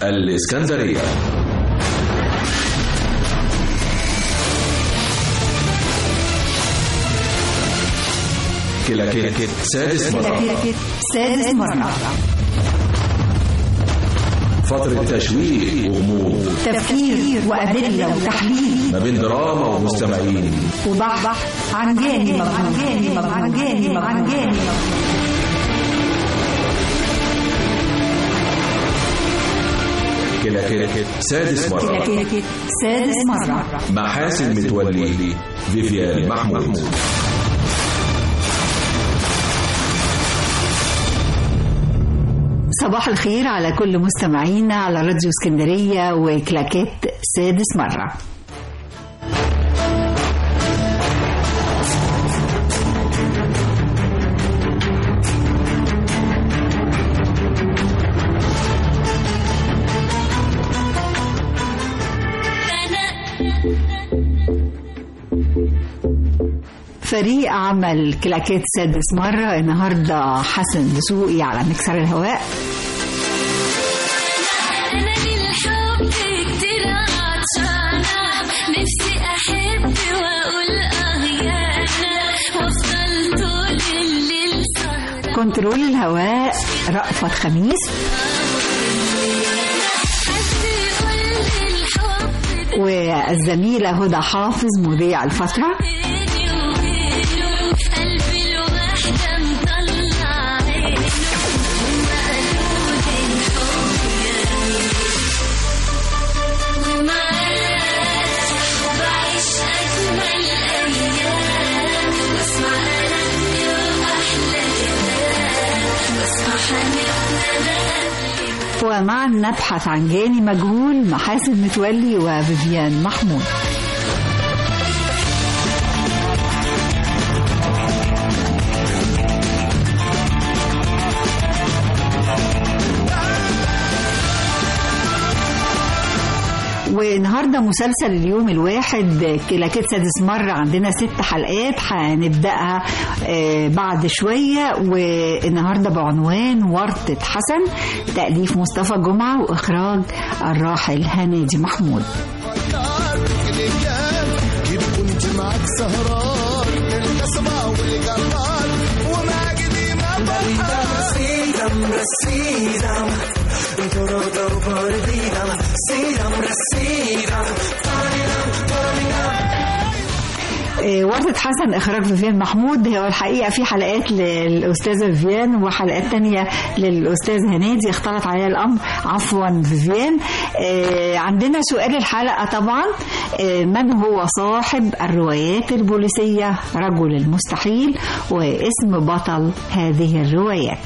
الإسكندرية كلاكيت سادس مرة كلاكيت سادس مرة فترة تشويق وغموض تفكير وأدلة وتحليل ما بين دراما ومستمعين وبحث عن جاني مجهول عن جاني مجهول عن جاني مجهول عن جاني مجهول كلاكيت سادس مرة كلاكيت سادس مرة محاسن متولي فيفيان محمود صباح الخير على كل مستمعينا على راديو اسكندرية وكلاكيت سادس مرة فريق عمل كلاكيت سادس مرة النهاردة حسن دسوقي على مكسر الهواء أنا للحب كتير عطشانة نفسي أحب وأقول آه يا أنا وأفضل طول الليل سهرانة كنترول الهواء رأفت خميس حد يقول لي الحب ده والزميلة هدى حافظ مذيع الفترة بيني وبينه قلبي الوحدة مطلع عينه ومقلوب الحب جميل ومعاك بعيش أجمل أيام واسمع أغني وأحلى كلام واسمع حنيننا ومعا نبحث عن جاني مجهول محاسن متولي وفيفيان محمود والنهارده مسلسل اليوم الواحد كلاكيت سادس مرة عندنا ست حلقات هنبدأها آه، بعد شوية والنهارده بعنوان ورطة حسن تأليف مصطفى جمعة وإخراج الراحل هنادي محمود كده كنت معاك سهران القصبة والقرار وما قديمة بحر آه، ورطة حسن إخراج فيفيان محمود هو الحقيقة في حلقات للأستاذة فيفيان وحلقات تانية للأستاذ هنادي اختلط عليها الأمر عفوا فيفيان آه، عندنا سؤال الحلقة طبعا آه، من هو صاحب الروايات البوليسية رجل المستحيل واسم بطل هذه الروايات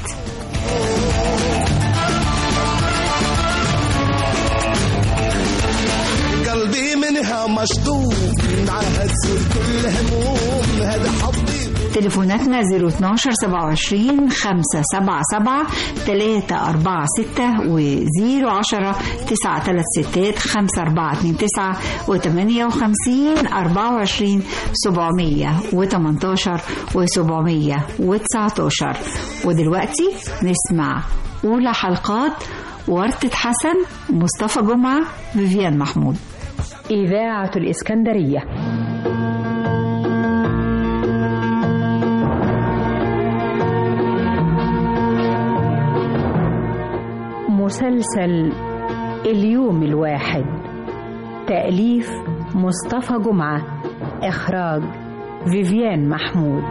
قلبي منها مشطوب معها تزول كل هموم هذا حظي تليفوناتنا 012 27 577 346 و 010 936 5429 و 58 24 718 و 719 ودلوقتي نسمع أولى حلقات ورطة حسن مصطفى جمعة فيفيان محمود إذاعة الإسكندرية مسلسل اليوم الواحد تأليف مصطفى جمعة إخراج فيفيان محمود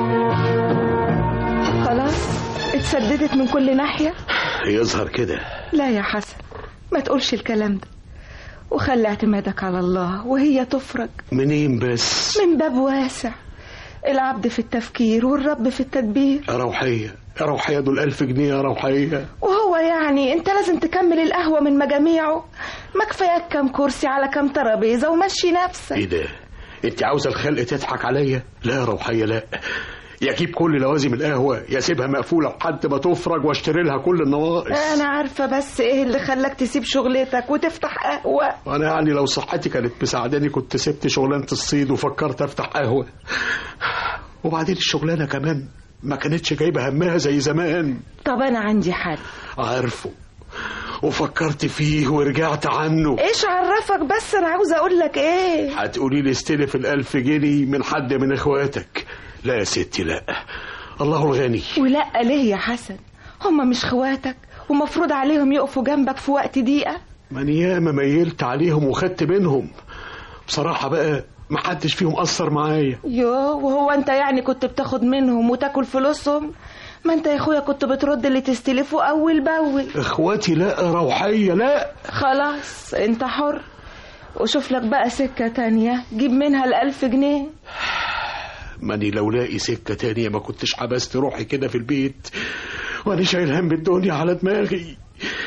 خلاص اتسددت من كل ناحية يظهر كده لا يا حسن ما تقولش الكلام ده وخلي اعتمادك على الله وهي تفرج منين بس من باب واسع العبد في التفكير والرب في التدبير يا روحية يا روحية دول ألف جنيه يا روحية وهو يعني انت لازم تكمل القهوة من مجاميعه ما كفاياك كام كرسي على كام ترابيزة ومشي نفسك ايه ده انت عاوزة الخلق تضحك عليا لا يا روحية لا يا اجيب كل لوازم القهوة يا اسيبها مقفولة لحد ما تفرج واشتري لها كل النواقص انا عارفة بس ايه اللي خلاك تسيب شغلتك وتفتح قهوة وانا يعني لو صحتي كانت مساعداني كنت سبت شغلانة الصيد وفكرت افتح قهوة وبعدين الشغلانة كمان ما كانتش جايبة همها زي زمان طب انا عندي حل عارفه وفكرت فيه ورجعت عنه ايش عرفك بس انا عاوزه اقول لك ايه هتقولي لي استلف الألف جنيه من حد من إخواتك لا يا ستي لا الله الغني ولا ليه يا حسن هما مش اخواتك ومفروض عليهم يقفوا جنبك في وقت ضيقه من ياما ميلت عليهم وخدت منهم بصراحة بقى محدش فيهم أثر معايا يو وهو انت يعني كنت بتاخد منهم وتاكل فلوسهم ما انت يا اخويا كنت بترد اللي تستلفه اول باول إخواتي لا روحية لا خلاص انت حر وشوف لك بقى سكة تانية جيب منها الألف جنيه ماني لو لاقي سكة تانية ما كنتش حبست روحي كده في البيت وأنا شايل هم الدنيا على دماغي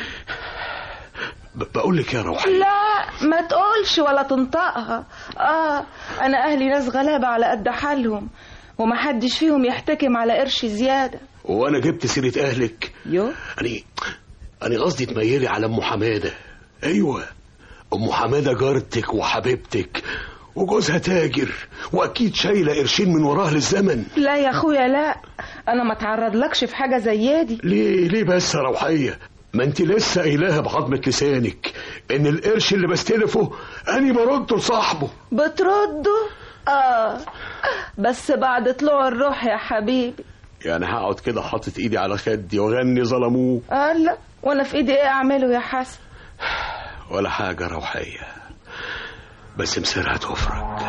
ب- بقول لك يا روحي لا ما تقولش ولا تنطقها اه انا اهلي ناس غلابة على قد حالهم ومحدش فيهم يحتكم على قرش زيادة وأنا جبت سيرة أهلك يو أنا أنا قصدي تميلي على أم حمادة أيوة أم حمادة جارتك وحبيبتك وجوزها تاجر وأكيد شايلة قرشين من وراه للزمن لا يا اخويا لا انا ما اتعرضلكش في حاجة زي دي ليه ليه بس يا روحية ما انت لسه قايلاها بعظمة لسانك ان القرش اللي بستلفه اني برده لصاحبه بترده اه بس بعد طلوع الروح يا حبيبي يعني هقعد كده حاطط ايدي على خدي واغني ظلموه اه لا وانا في ايدي ايه اعمله يا حسن ولا حاجة روحية بس مصيرها تفرج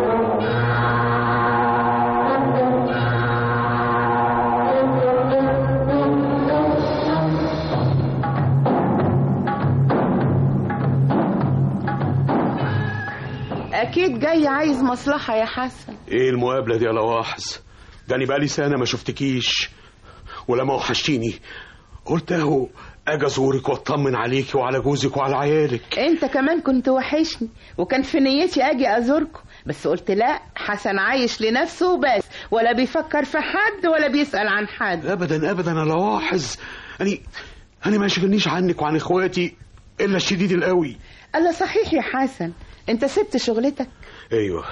اكيد جاي عايز مصلحة يا حسن ايه المقابلة دي يا لواحظ ده انا بقالي سنة ما شفتكيش ولما وحشتيني قلت اهو اجي ازورك واطمن عليكي وعلى جوزك وعلى عيالك انت كمان كنت وحشني وكان في نيتي اجي ازوركم بس قلت لا حسن عايش لنفسه وبس ولا بيفكر في حد ولا بيسأل عن حد ابدا ابدا انا لاحظ اني انا ما يشغلنيش عنك وعن اخواتي الا الشديد القوي قال صحيح يا حسن انت سبت شغلتك ايوه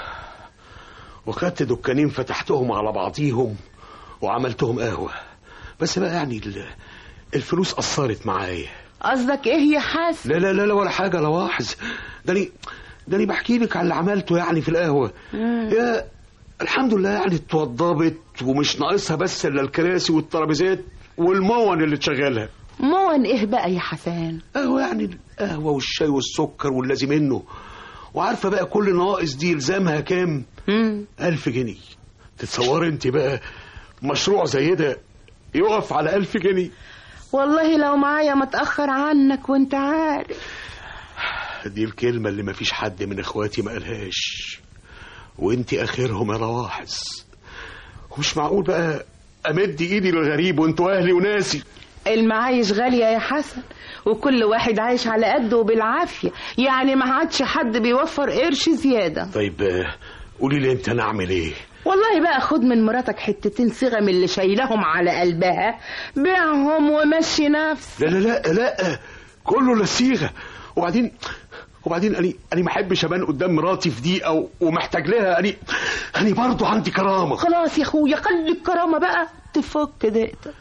وخدت دكانين فتحتهم على بعضيهم وعملتهم قهوه بس بقى يعني ال- الفلوس اثرت معايا قصدك ايه يا حسن لا لا لا لا ولا حاجه لواحظ ده انا ده انا بحكي لك على اللي عملته يعني في القهوه يا الحمد لله يعني اتوضبت ومش ناقصها بس الا الكراسي والترابيزات والمون اللي تشغلها مون ايه بقى يا حسن قهوة يعني القهوة والشاي والسكر والذي منه وعارفة بقى كل ناقص دي يلزمها كام مم. ألف جنيه تتصور انت بقى مشروع زي ده يقف على ألف جنيه والله لو معايا متأخر عنك وانت عارف دي الكلمة اللي مفيش حد من اخواتي ما قالهاش وانت اخرهم يا رواحظ ومش معقول بقى امد ايدي للغريب وانتوا اهلي وناسي المعايش غالية يا حسن وكل واحد عايش على قده وبالعافية يعني ما عادش حد بيوفر قرش زيادة طيب آه، قولي لي انت نعمل ايه والله بقى خد من مراتك حتتين صيغة من اللي شايلهم على قلبها بيعهم ومشي نفس لا لا لا لا كله للصيغه وبعدين وبعدين اني اني ما احبش ابان قدام مراتي في دقيقه و- ومحتاج لها اني اني برضه عندي كرامه خلاص يا اخويا خلي الكرامة بقى تفك دقتك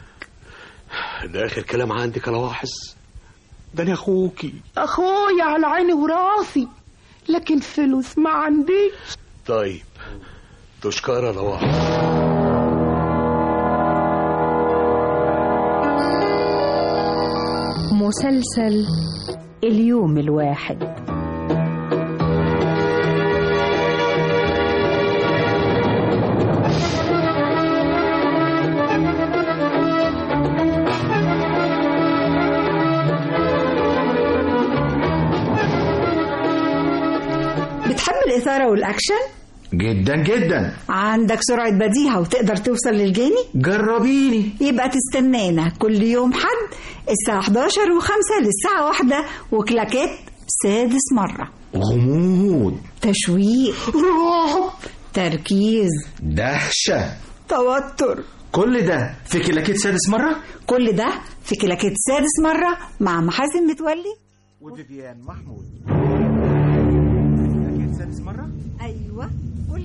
ده اخر كلام عندك يا لواحظ ده انا اخوكي اخويا على عيني وراسي لكن فلوس ما عنديش طيب تشكر يا لواحظ مسلسل اليوم الواحد بتحب الإثارة والأكشن؟ جدا جدا عندك سرعة بديهة وتقدر توصل للجاني؟ جربيني يبقى تستنانا كل يوم حد الساعة 11 و5 للساعة واحدة وكلاكات سادس مرة غموض تشويق رعب تركيز دهشة توتر كل ده في كلاكيت سادس مرة كل ده في كلاكات سادس مرة مع محاسن متولي وفيفيان محمود كلاكيت سادس مرة أيوة قول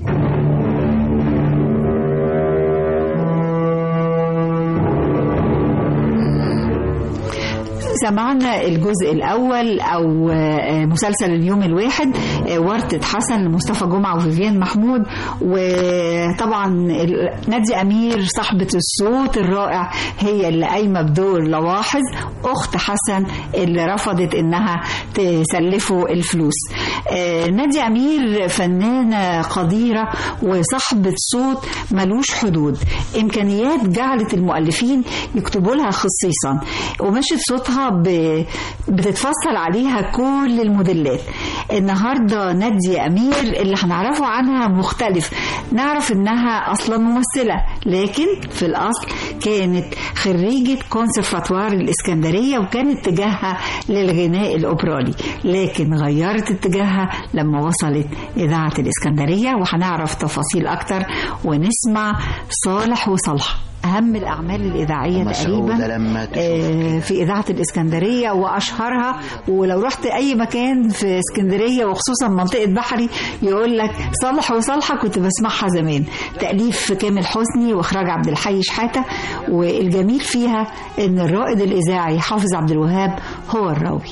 سمعنا الجزء الأول أو آه، مسلسل اليوم الواحد آه، ورطة حسن لمصطفى جمعة وفيفيان محمود وطبعا ال- نادية أمير صاحبة الصوت الرائع هي اللي قايمة بدور لواحظ أخت حسن اللي رفضت إنها تسلفه الفلوس آه، نادية أمير فنانة قديرة وصاحبة صوت ملوش حدود إمكانيات جعلت المؤلفين يكتبوا لها خصيصا ومشت صوتها ب... بتتفصل عليها كل الموديلات النهاردة نادية أمير اللي هنعرفه عنها مختلف نعرف إنها أصلا ممثلة لكن في الأصل كانت خريجة كونسرفاتوار الإسكندرية وكان اتجاهها للغناء الأوبرالي لكن غيرت اتجاهها لما وصلت إذاعة الإسكندرية وهنعرف تفاصيل أكتر ونسمع صالح وصالحة أهم الأعمال الإذاعية مسعودة تقريبا لما تشوف آه، في إذاعة الإسكندرية وأشهرها ولو رحت أي مكان في اسكندرية وخصوصا منطقة بحري يقول لك صالح وصالحة كنت بسمعها زمان تأليف كامل حسني وإخراج عبد الحي شحاتة والجميل فيها إن الرائد الإذاعي حافظ عبد الوهاب هو الراوي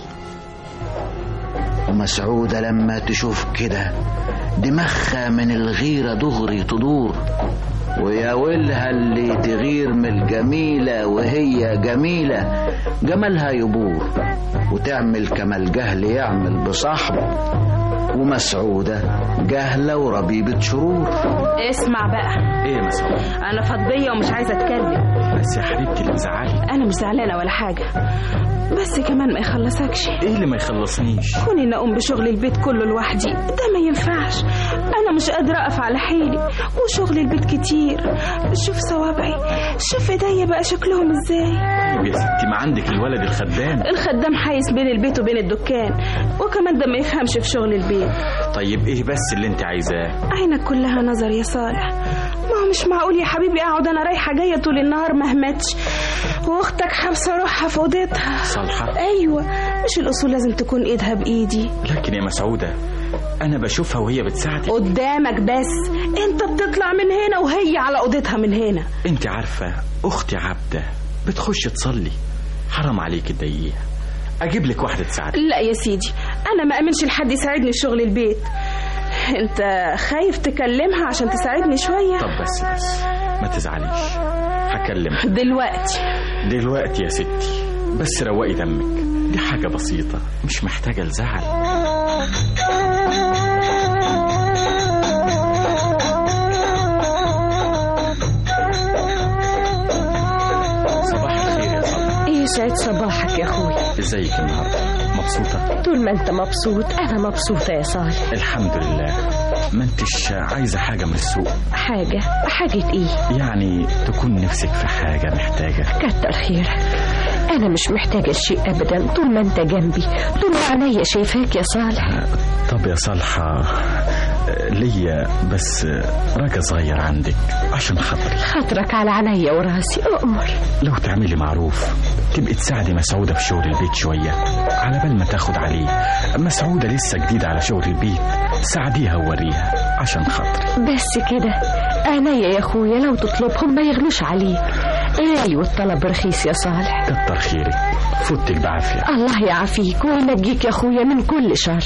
ومسعودة لما تشوف كده دماغها من الغيرة دغري تدور ويا ويلها اللي تغير من الجميلة وهي جميلة جمالها يبور وتعمل كما الجهل يعمل بصاحبه ومسعودة جهلة وربيبة شرور اسمع بقى ايه يا مسعود انا فضيه ومش عايزه اتكلم بس يا حبيبتي اللي مزعلي انا مش زعلانه ولا حاجه بس كمان ما يخلصكش ايه اللي ما يخلصنيش كوني ان اقوم بشغل البيت كله لوحدي ده ما ينفعش انا مش قادره اقف على حيلي وشغل البيت كتير شوف صوابعي شوف ايديا بقى شكلهم ازاي طيب يا ستي ما عندك الولد الخدام الخدام حايس بين البيت وبين الدكان وكمان ده ما يفهمش في شغل البيت طيب ايه بس اللي انت عايزاه عينك كلها نظر يا صالح ما هو مش معقول يا حبيبي اقعد انا رايحه جايه طول النهار ما همتش واختك حابسه روحها في اوضتها صالحة ايوه مش الاصول لازم تكون ايدها بايدي لكن يا مسعودة انا بشوفها وهي بتساعدك قدامك بس انت بتطلع من هنا وهي على اوضتها من هنا انت عارفة اختي عبدة بتخش تصلي حرام عليك تضايقيها اجيب لك واحدة تساعدك لا يا سيدي انا ما امنش لحد يساعدني في شغل البيت انت خايف تكلمها عشان تساعدني شويه طب بس بس ما تزعليش هكلمها دلوقتي دلوقتي يا ستي بس روقي دمك دي حاجة بسيطة مش محتاجة لزعل صباح الخير يا صباح يسعد صباحك يا اخوي ازيك النهارده مبسوطة طول ما انت مبسوط انا مبسوطه يا صالح الحمد لله ما انتش عايزة حاجة من السوق حاجه حاجه ايه يعني تكون نفسك في حاجة محتاجة كتر خيرك انا مش محتاجه شيء ابدا طول ما انت جنبي طول ما عينيا شايفاك يا صالح طب يا صالحة ليا بس راجع صغير عندك عشان خاطري خاطرك على عينيا وراسي اؤمر لو تعملي معروف تبقي تساعدي مسعودة في شغل البيت شوية على بال ما تاخد عليه مسعودة لسه جديدة على شغل البيت ساعديها ووريها عشان خاطري بس كده عينيا يا اخويا لو تطلبهم ما يغلوش عليك غالي والطلب رخيص يا صالح كتر خيرك فوتك بعافية الله يعافيك وينجيك يا اخويا من كل شر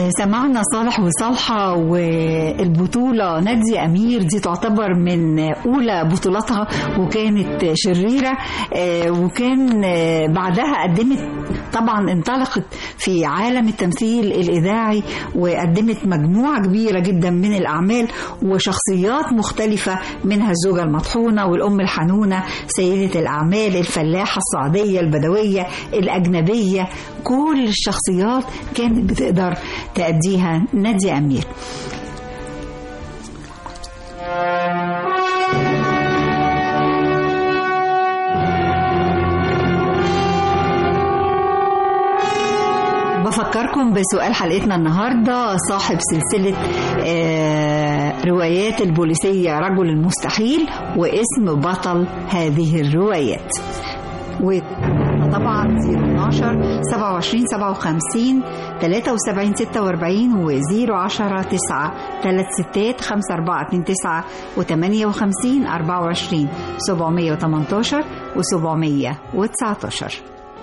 آه، سمعنا صالح وصالحة والبطولة نادي أمير دي تعتبر من أولى بطولاتها وكانت شريرة آه، وكان آه، بعدها قدمت طبعا انطلقت في عالم التمثيل الإذاعي وقدمت مجموعة كبيرة جدا من الأعمال وشخصيات مختلفة منها الزوجة المطحونة والأم الحنونة سيدة الأعمال الفلاحة الصعيدية البدوية الأجنبية كل الشخصيات كانت بتقدر تأديها نادي أمير بفكركم بسؤال حلقتنا النهاردة صاحب سلسلة آه، روايات البوليسية رجل المستحيل واسم بطل هذه الروايات وطبعا 012 27 57 73 46 و 010 9 3 ستات 5 4 2 9 و 58 24 718 و 719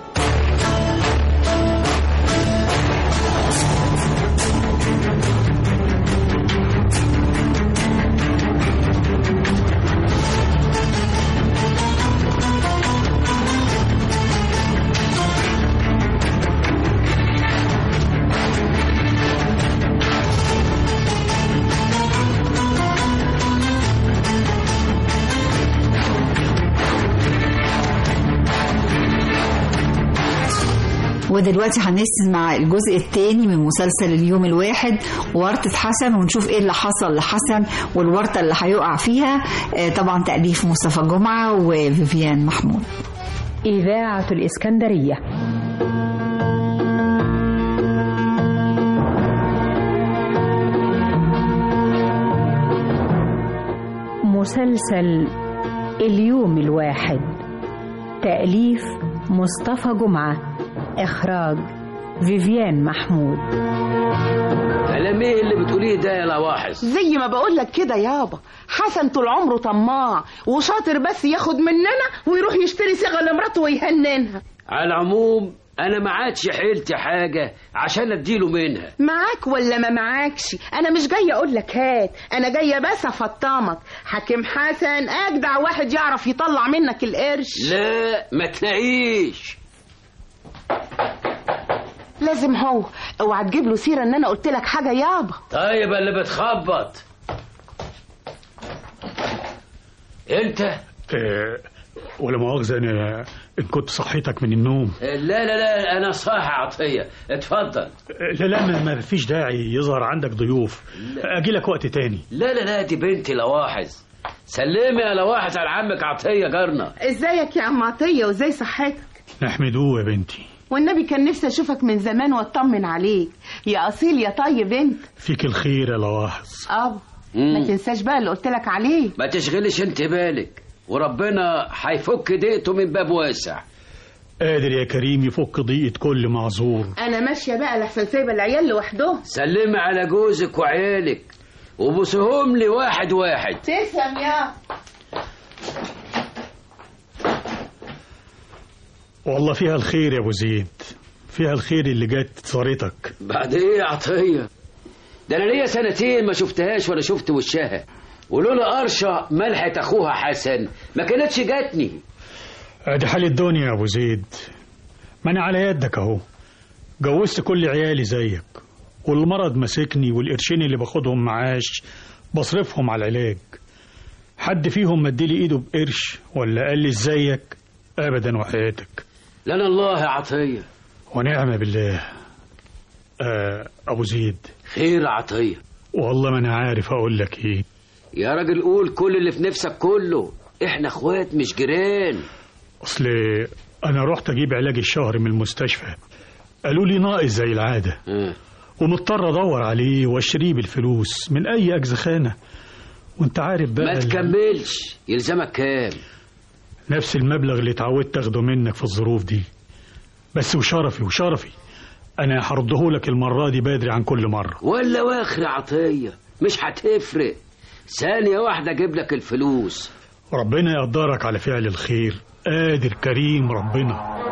ودلوقتي هنسمع الجزء الثاني من مسلسل اليوم الواحد ورطة حسن ونشوف ايه اللي حصل لحسن والورطة اللي هيقع فيها آه، طبعا تأليف مصطفى جمعة وفيفيان محمود إذاعة الإسكندرية مسلسل اليوم الواحد تأليف مصطفى جمعة إخراج فيفيان محمود كلام ايه اللي بتقوليه ده يا لواحظ زي ما بقول لك كده يابا حسن طول عمره طماع وشاطر بس ياخد مننا ويروح يشتري صيغه لمراته ويهننها على العموم انا ما عادش حيلتي حاجه عشان اديله منها معاك ولا ما معاكش انا مش جايه اقول لك هات انا جايه بس افطمك حاكم حسن اجدع واحد يعرف يطلع منك القرش لا ما تلاقيش لازم هو اوعى تجيب له سيره ان انا قلت لك حاجه يابا طيب اللي بتخبط انت آه، ولا مؤاخذة أنا إن كنت صحيتك من النوم لا لا لا انا صاحي عطيه اتفضل آه، لا لا ما- ما فيش داعي يظهر عندك ضيوف أجي لك وقت تاني لا لا لا دي بنتي لواحظ سلمي يا لواحظ على عمك عطيه جارنا ازيك يا عم عطيه وازاي صحتك نحمدوه يا بنتي والنبي كان نفسي اشوفك من زمان واطمن عليك يا اصيل يا طيب انت فيك الخير يا لواحظ اه ما تنساش بقى اللي قلت لك عليه ما تشغلش انت بالك وربنا هيفك ضيقته من باب واسع قادر يا كريم يفك ضيقة كل معذور انا ماشيه بقى لحسن سايبه العيال لوحدهم سلمي على جوزك وعيالك وبوسهم لي واحد واحد تسلم يا والله فيها الخير يا أبو زيد فيها الخير اللي جت زارتك بعد ايه يا عطيه ده انا ليا سنتين ما شفتهاش ولا شفت وشها ولولا قرشه ملحت اخوها حسن ما كانتش جاتني ادي حال الدنيا يا ابو زيد ما انا على يدك اهو جوزت كل عيالي زيك والمرض ماسكني والقرشين اللي باخدهم معاش بصرفهم على العلاج حد فيهم مديلي ايده بقرش ولا قال لي ازيك ابدا وحياتك لنا الله يا عطيه ونعم بالله آه ابو زيد خير يا عطيه والله ما انا عارف اقول لك ايه يا راجل قول كل اللي في نفسك كله احنا اخوات مش جيران اصل انا رحت اجيب علاج الشهر من المستشفى قالوا لي ناقص زي العاده آه. ومضطر ادور عليه واشتريه بالفلوس من اي اجزخانه وانت عارف بقى ما ال- تكملش يلزمك كام نفس المبلغ اللي اتعودت اخده منك في الظروف دي بس وشرفي وشرفي انا هرده لك المره دي بدري عن كل مره ولا واخر يا عطيه مش هتفرق ثانيه واحده اجيب لك الفلوس ربنا يقدرك على فعل الخير قادر كريم ربنا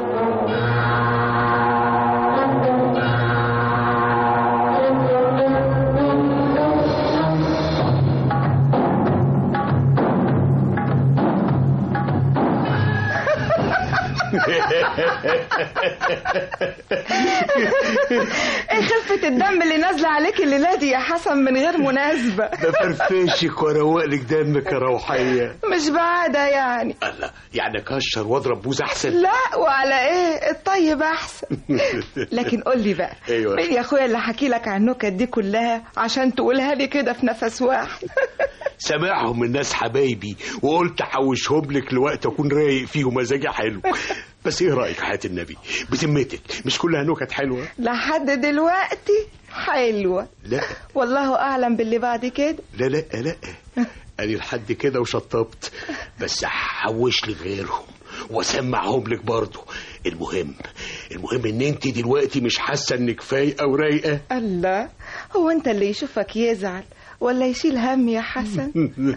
ايه خفة الدم اللي نازلة عليك الليلة دي يا حسن من غير مناسبة ده فرفشك واروق لك دمك يا روحيه مش بعادة يعني الله يعني اكشر واضرب بوز احسن لا وعلى ايه الطيب احسن لكن قول لي بقى ايوه مين يا اخويا اللي حكي لك عن النكت دي كلها عشان تقولها لي كده في نفس واحد سامعهم من ناس حبايبي وقلت احوشهم لك لوقت اكون رايق فيه ومزاجي حلو بس ايه رايك حياه النبي بذمتك مش كلها نكت حلوه لحد دلوقتي حلوة لا والله اعلم باللي بعد كده لا لا لا انا لحد كده وشطبت بس هحوش لك غيرهم واسمعهم لك برضه المهم المهم ان انت دلوقتي مش حاسه انك فايقه ورايقه الله هو انت اللي يشوفك يزعل ولا يشيل هم يا حسن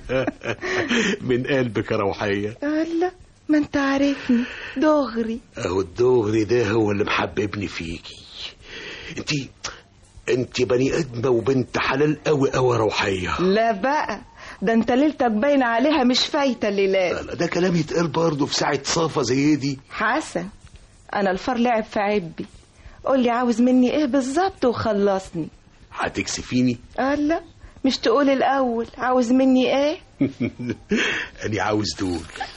من قلبك يا روحيه الله ما انت عارفني دغري اهو الدغري ده هو اللي محببني فيكي انت انت بني ادمه وبنت حلال قوي قوي يا روحيه لا بقى ده انت ليلتك باينه عليها مش فايته الليلات ده كلام يتقال برضه في ساعه صافه زي دي حسن انا الفار لعب في عبي قول لي عاوز مني ايه بالظبط وخلصني هتكسفيني الله مش تقول الاول عاوز مني ايه انا عاوز دول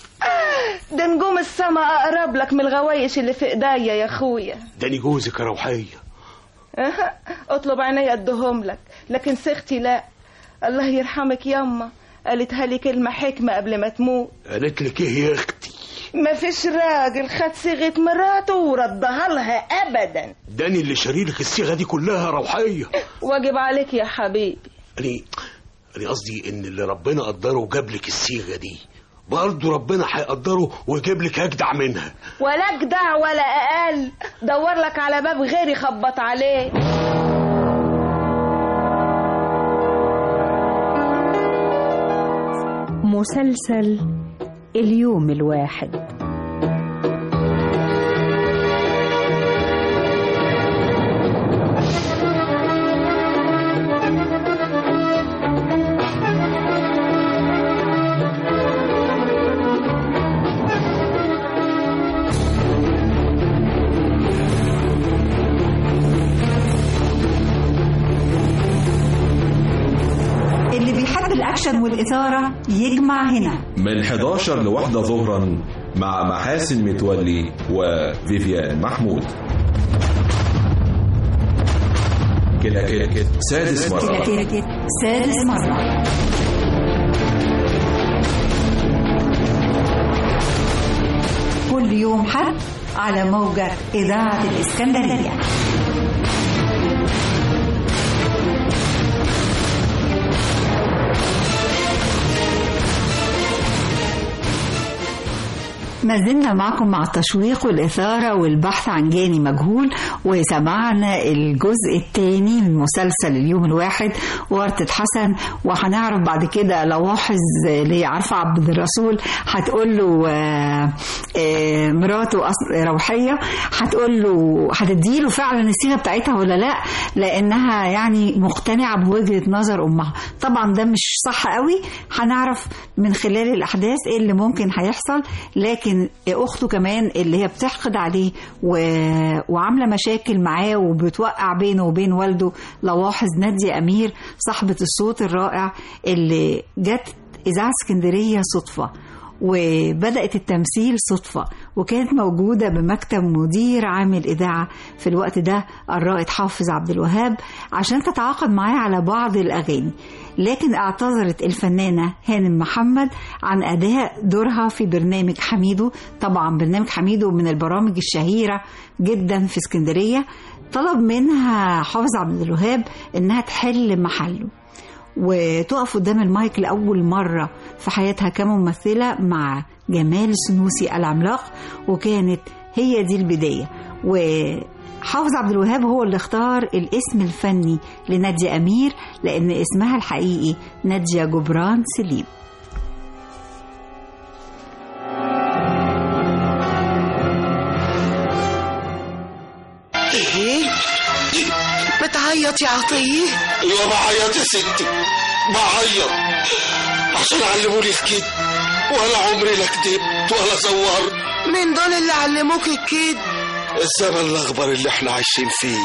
ده نجوم السما اقرب لك من الغوايش اللي في ايديا يا اخويا داني جوزك يا روحيه أها، اطلب عينيا ادهم لك لكن سختي لا الله يرحمك يما قالتها لي كلمة حكمة قبل ما تموت قالت لك ايه يا اختي ما فيش راجل خد صيغة مراته وردها لها ابدا داني اللي شاريلك الصيغه دي كلها يا روحيه واجب عليك يا حبيبي انا انا قصدي ان اللي ربنا قدره وجاب لك الصيغه دي برضه ربنا هيقدره ويجيب لك اجدع منها ولا اجدع ولا اقل دور لك على باب غيري خبط عليه مسلسل اليوم الواحد اللي بيحب الأكشن والإثارة يجمع هنا من 11 لواحدة ظهرا مع محاسن متولي وفيفيان محمود كده كده سادس مرة كده سادس مرة كل يوم حد على موجة إذاعة الإسكندرية ما زلنا معكم مع التشويق والإثارة والبحث عن جاني مجهول وسمعنا الجزء الثاني من مسلسل اليوم الواحد ورطة حسن وهنعرف بعد كده لواحظ اللي هي عارفة عبد الرسول هتقول له آه، آه، مراته أص- روحية هتقول له هتديله فعلا الصيغة بتاعتها ولا لا لأنها يعني مقتنعة بوجهة نظر أمها طبعا ده مش صح قوي هنعرف من خلال الأحداث إيه اللي ممكن هيحصل لكن أخته كمان اللي هي بتحقد عليه و... وعاملة مشاكل معاه وبتوقع بينه وبين والده لواحظ نادية أمير صاحبة الصوت الرائع اللي جت إذاعة اسكندرية صدفة وبدأت التمثيل صدفة وكانت موجودة بمكتب مدير عام الإذاعة في الوقت ده الرائد حافظ عبد الوهاب عشان تتعاقد معاه على بعض الأغاني لكن اعتذرت الفنانة هانم محمد عن أداء دورها في برنامج حميدو طبعا برنامج حميدو من البرامج الشهيرة جدا في اسكندرية طلب منها حافظ عبد الوهاب إنها تحل محله وتقف قدام المايك لأول مرة في حياتها كممثلة مع جمال السنوسي العملاق وكانت هي دي البداية وحافظ عبد الوهاب هو اللي اختار الاسم الفني لنادية أمير لأن اسمها الحقيقي نادية جبران سليم ايه بتعيط يا عطيه ايوه بعيط يا ستي بعيط عشان علموني الكذب ولا عمري لا كدبت ولا زورت مين دول اللي علموك الكيد الزمن الاخبر اللي احنا عايشين فيه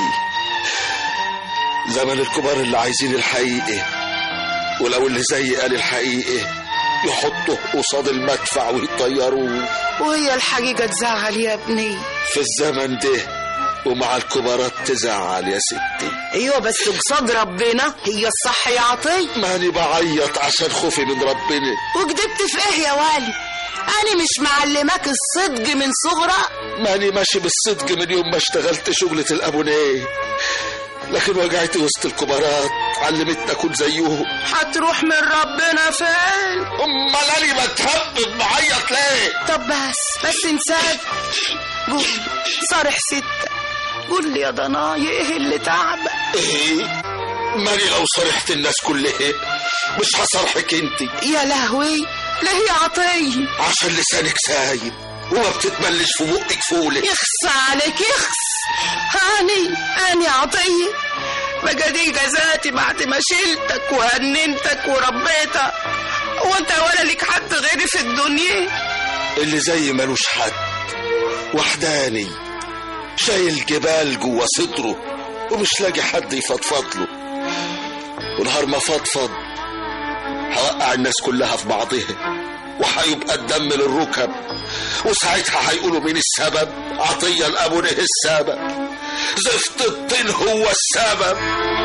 زمن الكبار اللي عايزين الحقيقة ولو اللي زي قال الحقيقة يحطوه قصاد المدفع ويطيروه وهي الحقيقة تزعل يا ابني في الزمن ده ومع الكبارات تزعل يا ستي ايوه بس قصاد ربنا هي الصح يا عطية ماني بعيط عشان خوفي من ربنا وكدبت في ايه يا والي انا مش معلماك الصدق من صغرك ماني ماشي بالصدق من يوم ما اشتغلت شغلة الأبونيه لكن وجعتي وسط الكبارات علمتني أكون زيهم هتروح من ربنا فين أمال أنا بتهبب بعيط ليه طب بس بس انساك قول صارح ستة قول لي يا ضناي ايه اللي تعبك إيه ماني لو صرحت الناس كلها مش هصرحك انت يا لهوي ليه يا عطية عشان لسانك سايب وما بتتبلش في بقك فولة يخص عليك يخص هاني هاني عطية بقى دي جزاتي بعد ما شلتك وهننتك وربيتك وانت ولا ليك حد غيري في الدنيا اللي زي ملوش حد وحداني شايل جبال جوا صدره ومش لاقي حد يفضفض له ونهار ما فضفض هوقع الناس كلها في بعضها وهيبقى الدم للركب وساعتها هيقولوا مين السبب عطية الأبو نه السبب زفت الطين هو السبب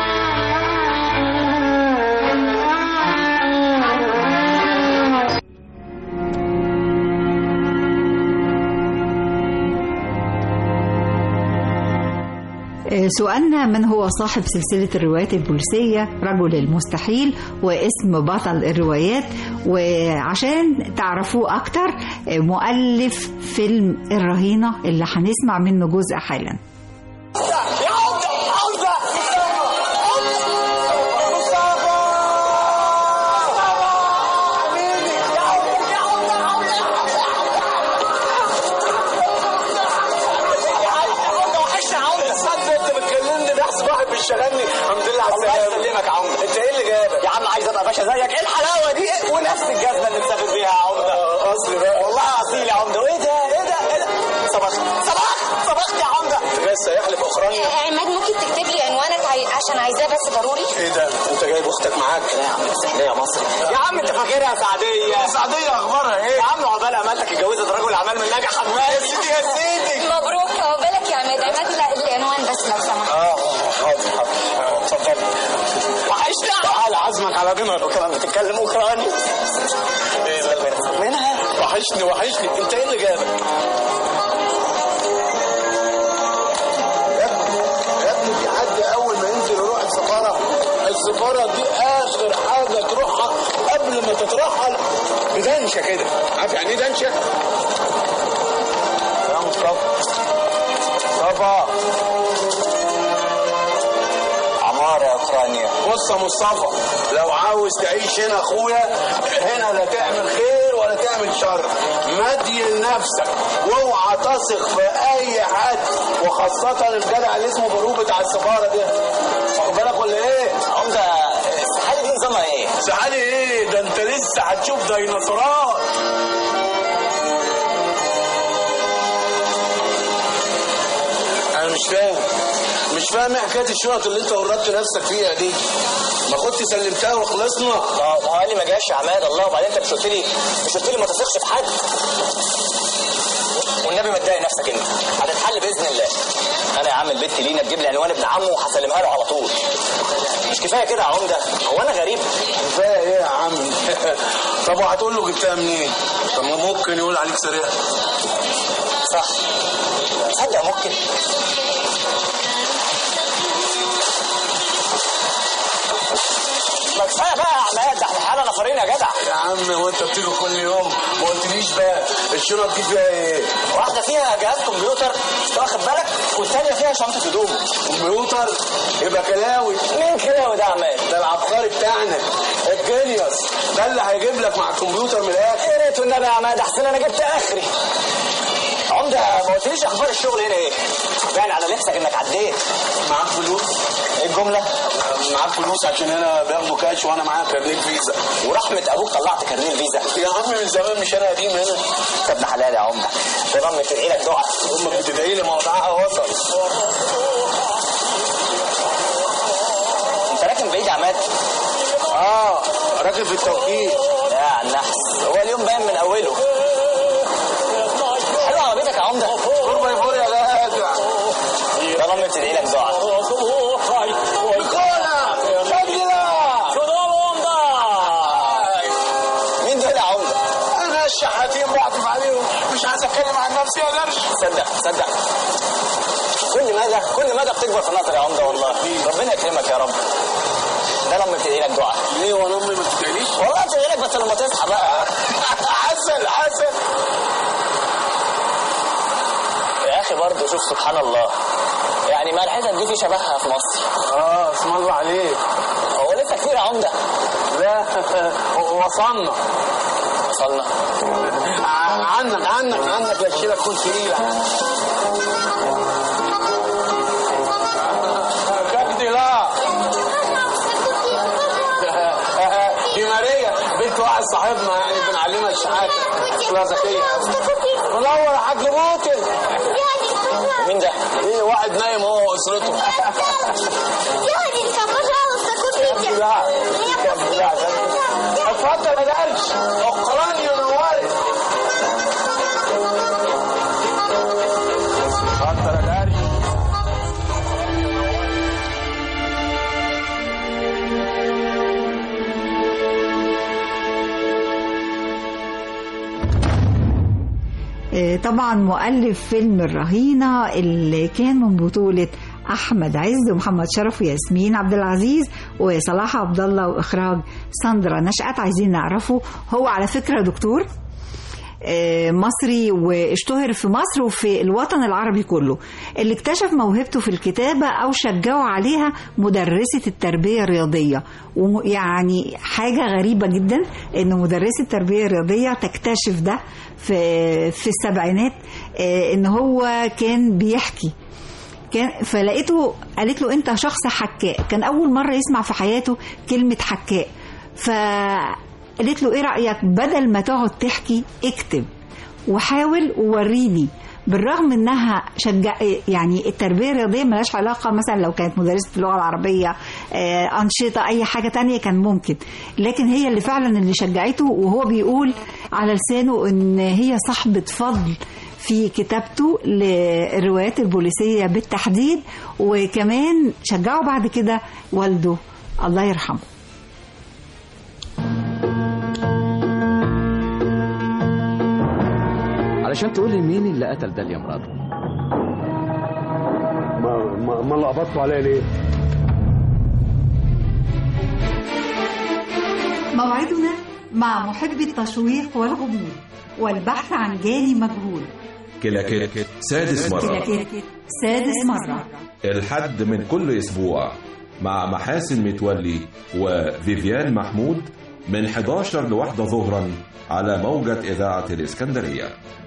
سؤالنا من هو صاحب سلسلة الروايات البوليسية رجل المستحيل واسم بطل الروايات وعشان تعرفوه أكتر مؤلف فيلم الرهينة اللي هنسمع منه جزء حالا شغلني الحمد لله على السلامه الله يسلمك يا عمده انت ايه اللي جابك يا عم عايز ابقى باشا زيك ايه الحلاوه دي ونفس الجزمه اللي مسافر بيها يا عمده اصلي بقى والله اصيل يا عمده وايه ده ايه ده ايه ده صباحك صباحك صباحك يا عمده لسه يحلف اخراني عماد ممكن تكتب لي عنوانك عي- عشان عايزاه بس ضروري ايه ده انت جايب اختك معاك لا يا عم سحليه مصري يا عم انت فاكرها سعديه سعديه اخبارها ايه يا عم عقبال امالك اتجوزت رجل اعمال من ناجح حماد يا سيدي يا سيدي مبروك عقبالك يا عماد عماد لا العنوان بس لو سمحت اه حاضر حاضر آه، اتفضل وحشني تعال عزمك على دينر وكمان بتتكلم اوكراني ايه ده منها وحشني وحشني انت ايه اللي جابك يا ابني في حد اول ما ينزل يروح السفاره السفاره دي اخر حاجه تروحها قبل ما تترحل بدنشه كده عارف يعني ايه دنشه؟ يا مصطفى مصطفى عمارة يا اوكرانيا بص يا مصطفى لو عاوز تعيش هنا اخويا هنا لا تعمل خير ولا تعمل شر مدين نفسك واوعى تثق في اي حد وخاصة الجدع اللي اسمه بروب بتاع السفارة ده واخد بالك ولا ايه؟ عمدة السحالي دي نظامها ايه؟ سحالي ايه؟ ده انت لسه هتشوف ديناصورات انا مش فاهم مش فاهم ايه حكايه الشنط اللي انت ورطت نفسك فيها دي ما كنت سلمتها وخلصنا ما ما هو قال لي ما جاش يا عماد الله وبعدين انت مش قلت لي مش قلت لي ما تثقش في حد والنبي ما تضايق نفسك انت هتتحل باذن الله انا يا عم البت لينا تجيب لي عنوان ابن عمه وهسلمها له على طول مش كفايه كده يا عمده هو انا غريب كفايه ايه يا عم طب وهتقول له جبتها منين طب ما ممكن يقول عليك سرقه صح تصدق ممكن ما كفايه بقى يا عماد ده احنا حاله نفرين يا جدع يا عم هو انت بتيجي كل يوم ما قلتليش بقى الشنط دي فيها ايه واحده فيها جهاز كمبيوتر انت واخد بالك والثانيه فيها شنطه هدوم كمبيوتر يبقى كلاوي مين كلاوي ده يا عماد ده العبقري بتاعنا الجينيوس ده اللي هيجيب لك مع الكمبيوتر من الاخر يا ريت والنبي يا عماد احسن انا جبت اخري عمده ما قلتليش اخبار الشغل هنا ايه باين على لبسك انك عديت معاك فلوس ايه الجمله معاك فلوس عشان هنا بياخدوا كاش وانا معايا كارنيه فيزا ورحمه ابوك طلعت كارنيه الفيزا يا عم من زمان مش انا قديم هنا انت ابن حلال يا عمده ده امك تدعي لك دعاء امك بتدعي لي موضعها وصل انت راكن بعيد يا عماد اه راكب في التوكيل لا على النحس هو اليوم باين من اوله حلوه عربيتك يا عمده فور باي فور يا جدع ده امك تدعي لك دعاء مين دول يا عمده انا الشحاتين بعطف عليهم مش عايز اتكلم عن نفسي يا درش صدق صدق كل مدى كل مدى بتكبر في النظر يا عمده والله ربنا يكرمك يا رب ده لما بتدعي لك دعاء ليه وانا امي ما بتدعيليش والله بتدعي لك بس لما تصحى بقى عسل عسل يا اخي برضه شوف سبحان الله يعني ما الحتت دي في شبهها في مصر اه اسم الله عليك هو لسه كتير يا عمده لا وصلنا وصلنا عنك عنك عنك لا الشيله تكون تقيله كبدي لا دي ماريا بنت واحد صاحبنا يعني بنعلمها الشحاته اسمها زكيه منور يا حاج بوتل مين ده؟ ايه واحد نايم هو واسرته لا لا اتفضل يا درش اقراني ونورت اتفضل يا درش آه، طبعا مؤلف فيلم الرهينة اللي كان من بطولة أحمد عز ومحمد شرف وياسمين عبد العزيز وصلاح عبد الله وإخراج ساندرا نشأت عايزين نعرفه هو على فكرة دكتور آه، مصري واشتهر في مصر وفي الوطن العربي كله اللي اكتشف موهبته في الكتابة أو شجعه عليها مدرسة التربية الرياضية ويعني حاجة غريبة جدا إن مدرسة التربية الرياضية تكتشف ده في في السبعينات آه، إن هو كان بيحكي كان فلقيته قالت له انت شخص حكاء كان اول مره يسمع في حياته كلمه حكاء فقالت له ايه رايك بدل ما تقعد تحكي اكتب وحاول ووريني بالرغم انها شجع يعني التربيه الرياضيه ملهاش علاقه مثلا لو كانت مدرسه اللغه العربيه آه، انشطه اي حاجه تانية كان ممكن لكن هي اللي فعلا اللي شجعته وهو بيقول على لسانه ان هي صاحبه فضل في كتابته للروايات البوليسيه بالتحديد وكمان شجعه بعد كده والده الله يرحمه علشان تقول لي مين اللي قتل ده يا مراد ما ما, ما لقبطتوا عليا ليه؟ موعدنا مع محب التشويق والغموض والبحث عن جاني مجهول كلاكيت سادس مرة كلاكيت سادس مرة الحد من كل أسبوع مع محاسن متولي وفيفيان محمود من 11 لواحدة ظهرا على موجة إذاعة الإسكندرية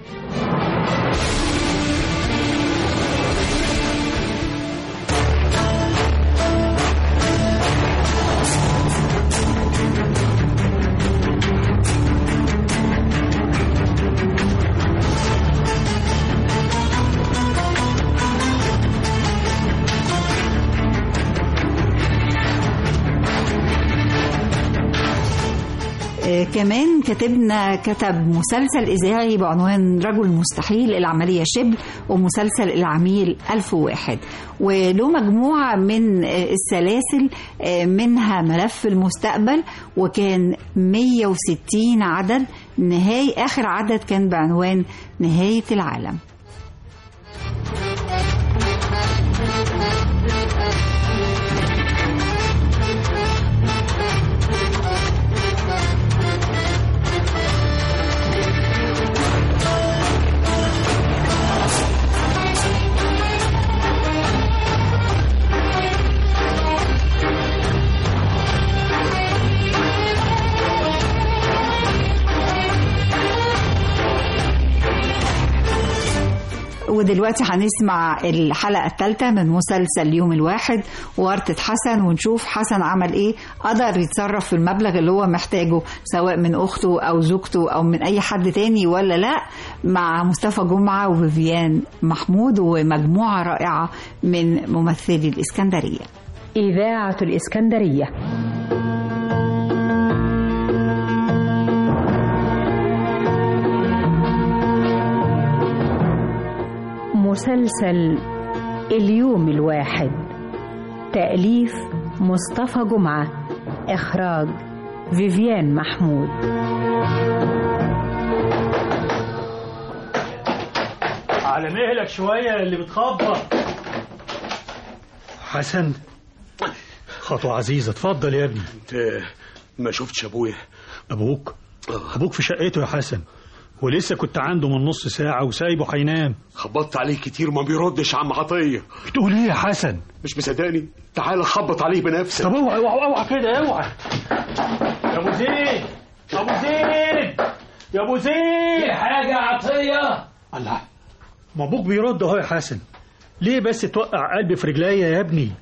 آه، كمان كتبنا كتب مسلسل إذاعي بعنوان رجل مستحيل العملية شبل ومسلسل العميل ألف واحد وله مجموعة من آه، السلاسل آه، منها ملف المستقبل وكان 160 عدد نهاية آخر عدد كان بعنوان نهاية العالم ودلوقتي هنسمع الحلقة الثالثة من مسلسل يوم الواحد ورطة حسن ونشوف حسن عمل ايه قدر يتصرف في المبلغ اللي هو محتاجه سواء من اخته او زوجته او من اي حد تاني ولا لا مع مصطفى جمعة وفيفيان محمود ومجموعة رائعة من ممثلي الإسكندرية إذاعة الإسكندرية مسلسل اليوم الواحد تأليف مصطفى جمعة إخراج فيفيان محمود على مهلك شوية اللي بتخبط حسن خطوة عزيزة اتفضل يا ابني انت ما شفتش ابويا ابوك ابوك في شقته يا حسن ولسه كنت عنده من نص ساعة وسايبه هينام خبطت عليه كتير وما بيردش عم عطيه بتقول ايه يا حسن مش مصدقني تعال خبط عليه بنفسك طب اوعى اوعى اوعى كده اوعى يا ابو زيد ابو زيد يا ابو زيد في حاجة عطية الله ما ابوك بيرد اهو يا حسن ليه بس توقع قلبي في رجليا يا ابني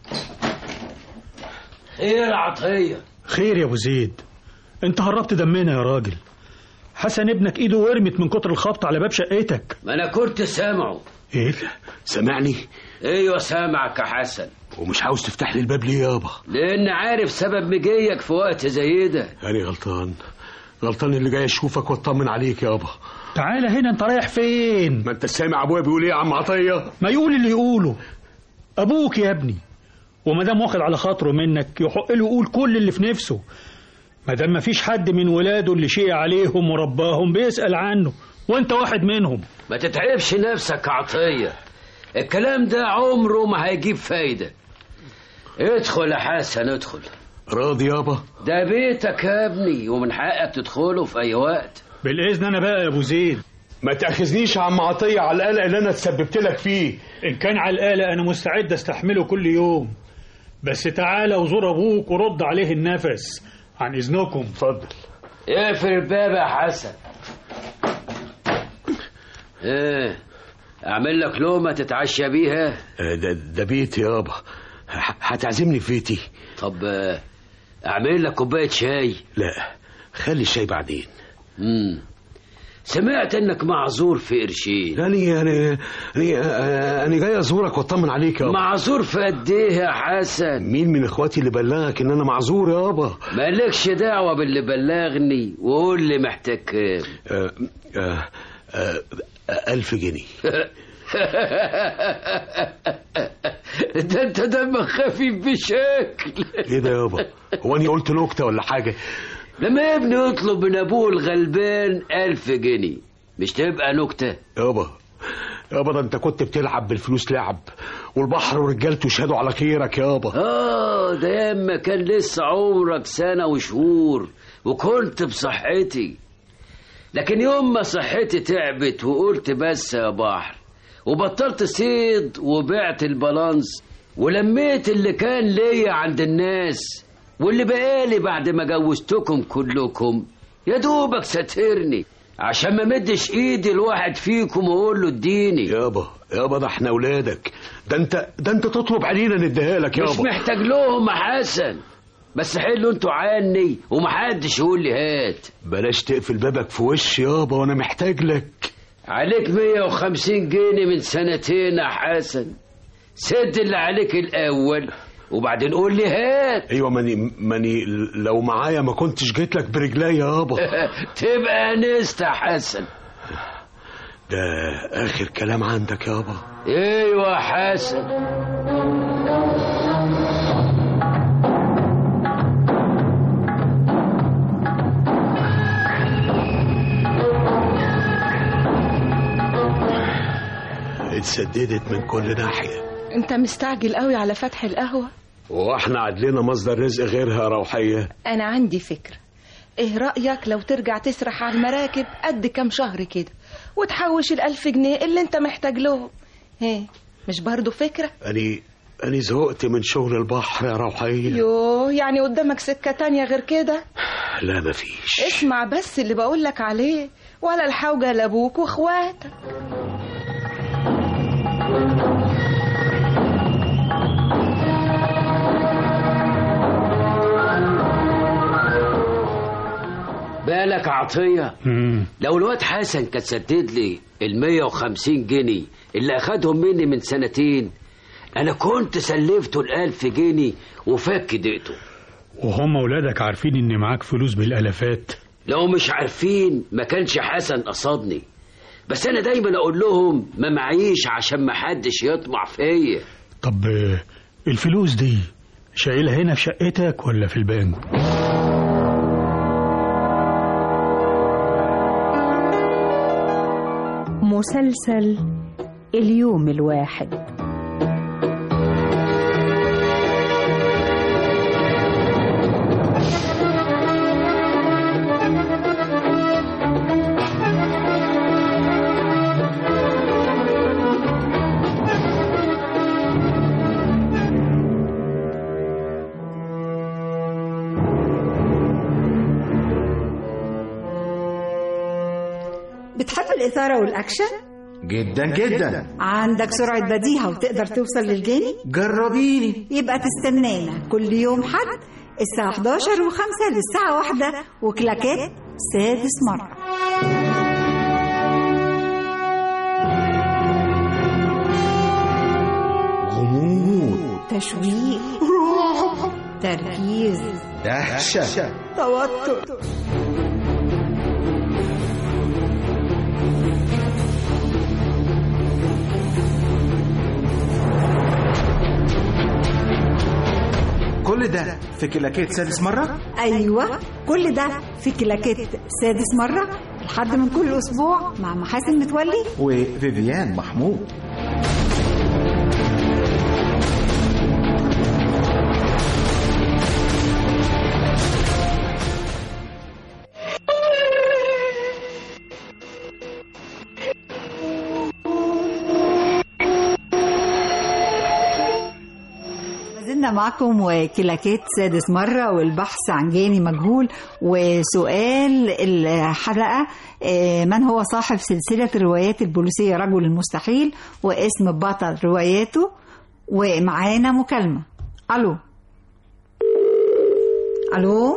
خير عطية خير يا ابو زيد انت هربت دمنا يا راجل حسن ابنك ايده ورمت من كتر الخبط على باب شقتك ما انا كنت سامعه ايه سامعني ايوه سامعك يا حسن ومش عاوز تفتح لي الباب ليه يابا لان عارف سبب مجيك في وقت زي ده انا غلطان غلطان اللي جاي اشوفك واطمن عليك يابا تعالى هنا انت رايح فين ما انت سامع ابويا بيقول ايه يا عم عطيه ما يقول اللي يقوله ابوك يا ابني وما دام واخد على خاطره منك يحق له يقول كل اللي في نفسه ما دام ما فيش حد من ولاده اللي شيء عليهم ورباهم بيسأل عنه وانت واحد منهم ما تتعبش نفسك يا عطية الكلام ده عمره ما هيجيب فايدة ادخل يا حسن ادخل راضي يابا ده بيتك يا ابني ومن حقك تدخله في اي وقت بالاذن انا بقى يا ابو زيد ما تاخذنيش يا عم عطيه على القلق اللي انا اتسببت لك فيه ان كان على القلق انا مستعد استحمله كل يوم بس تعالى وزور ابوك ورد عليه النفس عن اذنكم اتفضل اقفل الباب يا حسن ايه اعمل لك لقمه تتعشى بيها آه، ده, ده بيتي يابا ه- هتعزمني في بيتي طب آه، اعمل لك كوبايه شاي لا خلي الشاي بعدين امم سمعت انك معذور في قرشين يعني انا انا انا جاي ازورك واطمن عليك يابا معذور في قد ايه يا حسن مين من اخواتي اللي بلغك ان انا معذور يابا مالكش دعوه باللي بلغني وقول لي محتاج كام آه آه آه ألف جنيه ده انت دمك خفيف بشكل ايه ده يابا هو اني قلت نكته ولا حاجه لما ابني يطلب من ابوه الغلبان ألف جنيه مش تبقى نكتة يابا يابا ده انت كنت بتلعب بالفلوس لعب والبحر ورجالته يشهدوا على خيرك يابا اه ده ياما كان لسه عمرك سنة وشهور وكنت بصحتي لكن يوم ما صحتي تعبت وقلت بس يا بحر وبطلت صيد وبعت البالانس ولميت اللي كان ليا عند الناس واللي بقالي بعد ما جوزتكم كلكم يا دوبك ساترني عشان ما مدش ايدي لواحد فيكم واقول له اديني يابا يابا ده احنا اولادك ده انت ده انت تطلب علينا نديها لك يابا مش محتاج لهم يا حسن بس حلوا انتوا عني ومحدش يقول لي هات بلاش تقفل بابك في وشي يابا وانا محتاج لك عليك 150 جنيه من سنتين يا حسن سد اللي عليك الاول وبعدين قول لي هات ايوه ماني ماني لو معايا ما كنتش جيت لك برجلي يابا تبقى نست يا حسن ده اخر كلام عندك يابا ايوه يا حسن اتسددت من كل ناحيه انت مستعجل قوي على فتح القهوة واحنا عدلنا مصدر رزق غيرها يا روحيه انا عندي فكرة ايه رأيك لو ترجع تسرح على المراكب قد كام شهر كده وتحوش الألف جنيه اللي انت محتاج لهم ايه مش برضو فكرة اني اني زهقت من شغل البحر يا روحيه يوه يعني قدامك سكة تانية غير كده لا مفيش اسمع بس اللي بقولك عليه ولا الحوجة لابوك واخواتك لك عطية مم. لو الواد حسن كان سدد لي ال 150 جنيه اللي اخدهم مني من سنتين انا كنت سلفته ال 1000 جنيه وفك دقته وهم ولادك عارفين ان معاك فلوس بالالافات لو مش عارفين ما كانش حسن قصدني بس انا دايما اقول لهم ما معيش عشان ما حدش يطمع فيا طب آه، الفلوس دي شايلها هنا في شقتك ولا في البنك مسلسل اليوم الواحد بتحب الإثارة والأكشن؟ جدا جدا عندك سرعة بديهة وتقدر توصل للجاني؟ جربيني يبقى تستنانا كل يوم حد الساعة 11 و5 للساعة واحدة وكلاكات سادس مرة غموض تشويق تركيز دهشة توتر كل ده في كلاكيت سادس مرة أيوة كل ده في كلاكات سادس مرة لحد من كل أسبوع مع محاسن متولي وفيفيان محمود زلنا معكم وكلاكيت سادس مرة والبحث عن جاني مجهول وسؤال الحلقة آه، من هو صاحب سلسلة الروايات البوليسية رجل المستحيل واسم بطل رواياته ومعانا مكالمة ألو ألو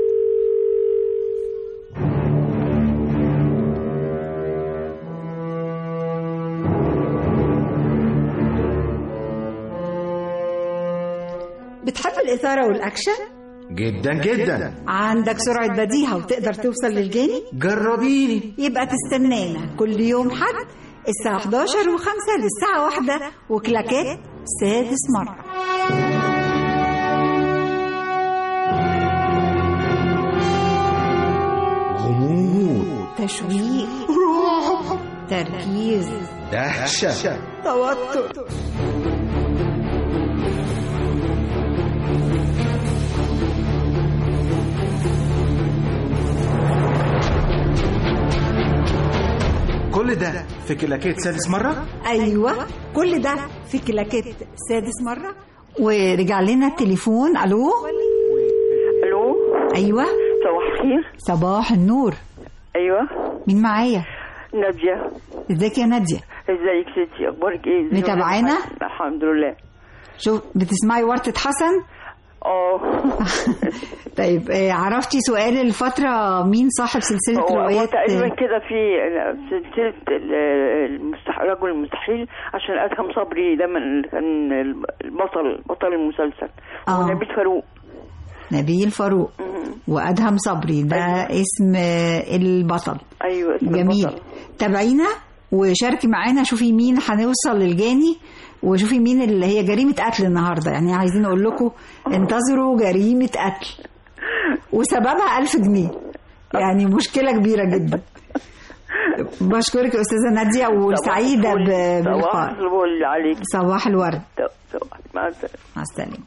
بتحب الإثارة والأكشن؟ جدا جدا عندك سرعة بديهة وتقدر توصل للجاني؟ جربيني يبقى تستنانا كل يوم حد الساعة 11 و5 للساعة واحدة وكلاكات سادس مرة غموض تشويق تركيز دهشة توتر كل ده في كلاكيت سادس مرة أيوة كل ده في كلاكات سادس مرة ورجع لنا التليفون ألو الو أيوة صباح الخير صباح النور ايوه مين معايا ناديه ازيك يا نادية ازيك ستي اخبارك ايه ازيك متابعانا؟ الحمد لله شوف بتسمعي ورطة حسن اه طيب آه، عرفتي سؤال الفترة مين صاحب سلسلة هو هو روايات تقريبا كده في سلسله ال- المستح... رجل المستحيل عشان ادهم صبري ده من كان البطل بطل المسلسل آه. ونبيل فاروق نبيل فاروق وأدهم صبري ده اسم آه، البطل ايوه اسم جميل البطل. تابعينا وشاركي معانا شوفي مين هنوصل للجاني وشوفي مين اللي هي جريمة قتل النهاردة يعني عايزين نقول لكم انتظروا جريمة قتل وسببها ألف جنيه يعني مشكلة كبيرة جدا بشكرك يا أستاذة نادية وسعيدة ب- صباح بلقاء الفل عليك صباح الورد صباح مع السلامه مع السلامة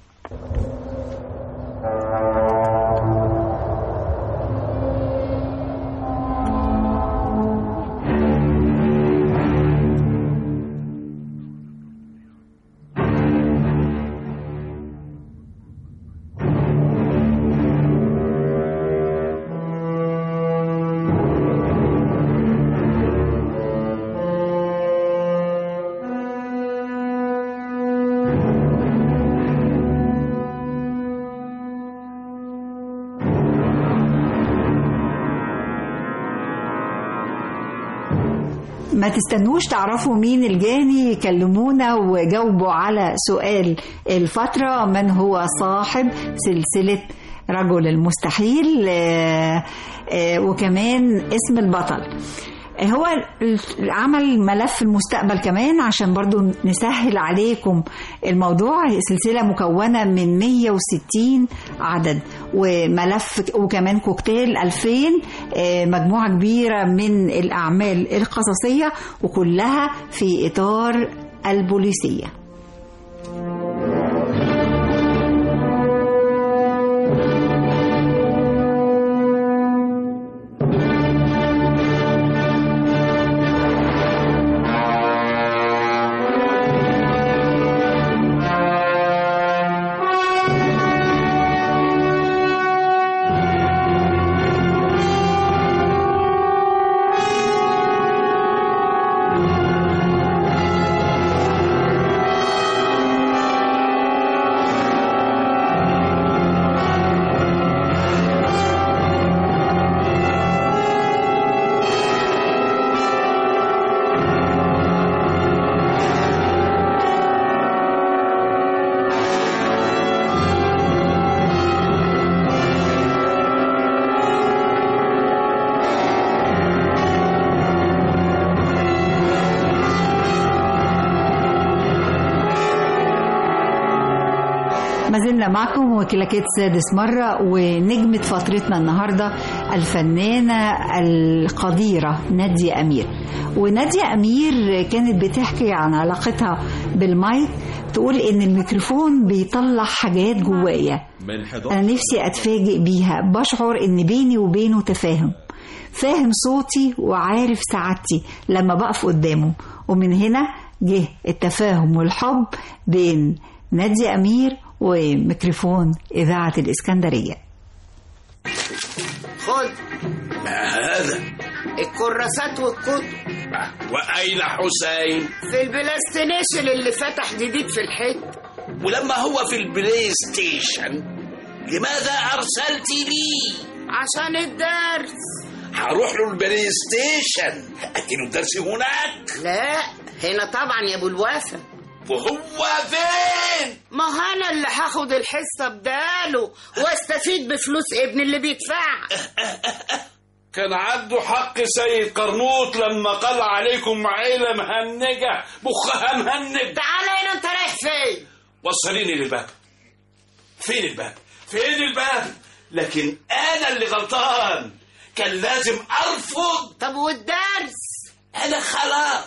ما تستنوش تعرفوا مين الجاني كلمونا وجاوبوا على سؤال الفترة من هو صاحب سلسلة رجل المستحيل آه، آه، وكمان اسم البطل هو عمل ملف المستقبل كمان عشان برضو نسهل عليكم الموضوع سلسلة مكونة من 160 عدد وملف وكمان كوكتيل 2000 آه، مجموعة كبيرة من الأعمال القصصية وكلها في إطار البوليسية ما زلنا معكم وكلاكيت سادس مرة ونجمة فترتنا النهاردة الفنانة القديرة نادية أمير ونادية أمير كانت بتحكي عن علاقتها بالمايك تقول إن الميكروفون بيطلع حاجات جوايا من 11 أنا نفسي أتفاجئ بيها بشعر إن بيني وبينه تفاهم فاهم صوتي وعارف سعادتي لما بقف قدامه ومن هنا جه التفاهم والحب بين نادية أمير وميكروفون إذاعة الإسكندرية خد ما هذا الكراسات والكتب وأين حسين في البلاستينيشن اللي فتح جديد في الحته ولما هو في البلاي ستيشن لماذا أرسلت لي عشان الدرس هروح له البلاي ستيشن أديله الدرس هناك لا هنا طبعا يا ابو الوفا وهو فين ما هو انا اللي هاخد الحصه بداله واستفيد بفلوس ابن اللي بيدفعها كان عنده حق سيد قرنوط لما قال عليكم عيلة مهنجة مخها مهنج تعالى هنا انت رايح فين وصليني للباب فين الباب فين الباب لكن انا اللي غلطان كان لازم ارفض طب والدرس انا خلاص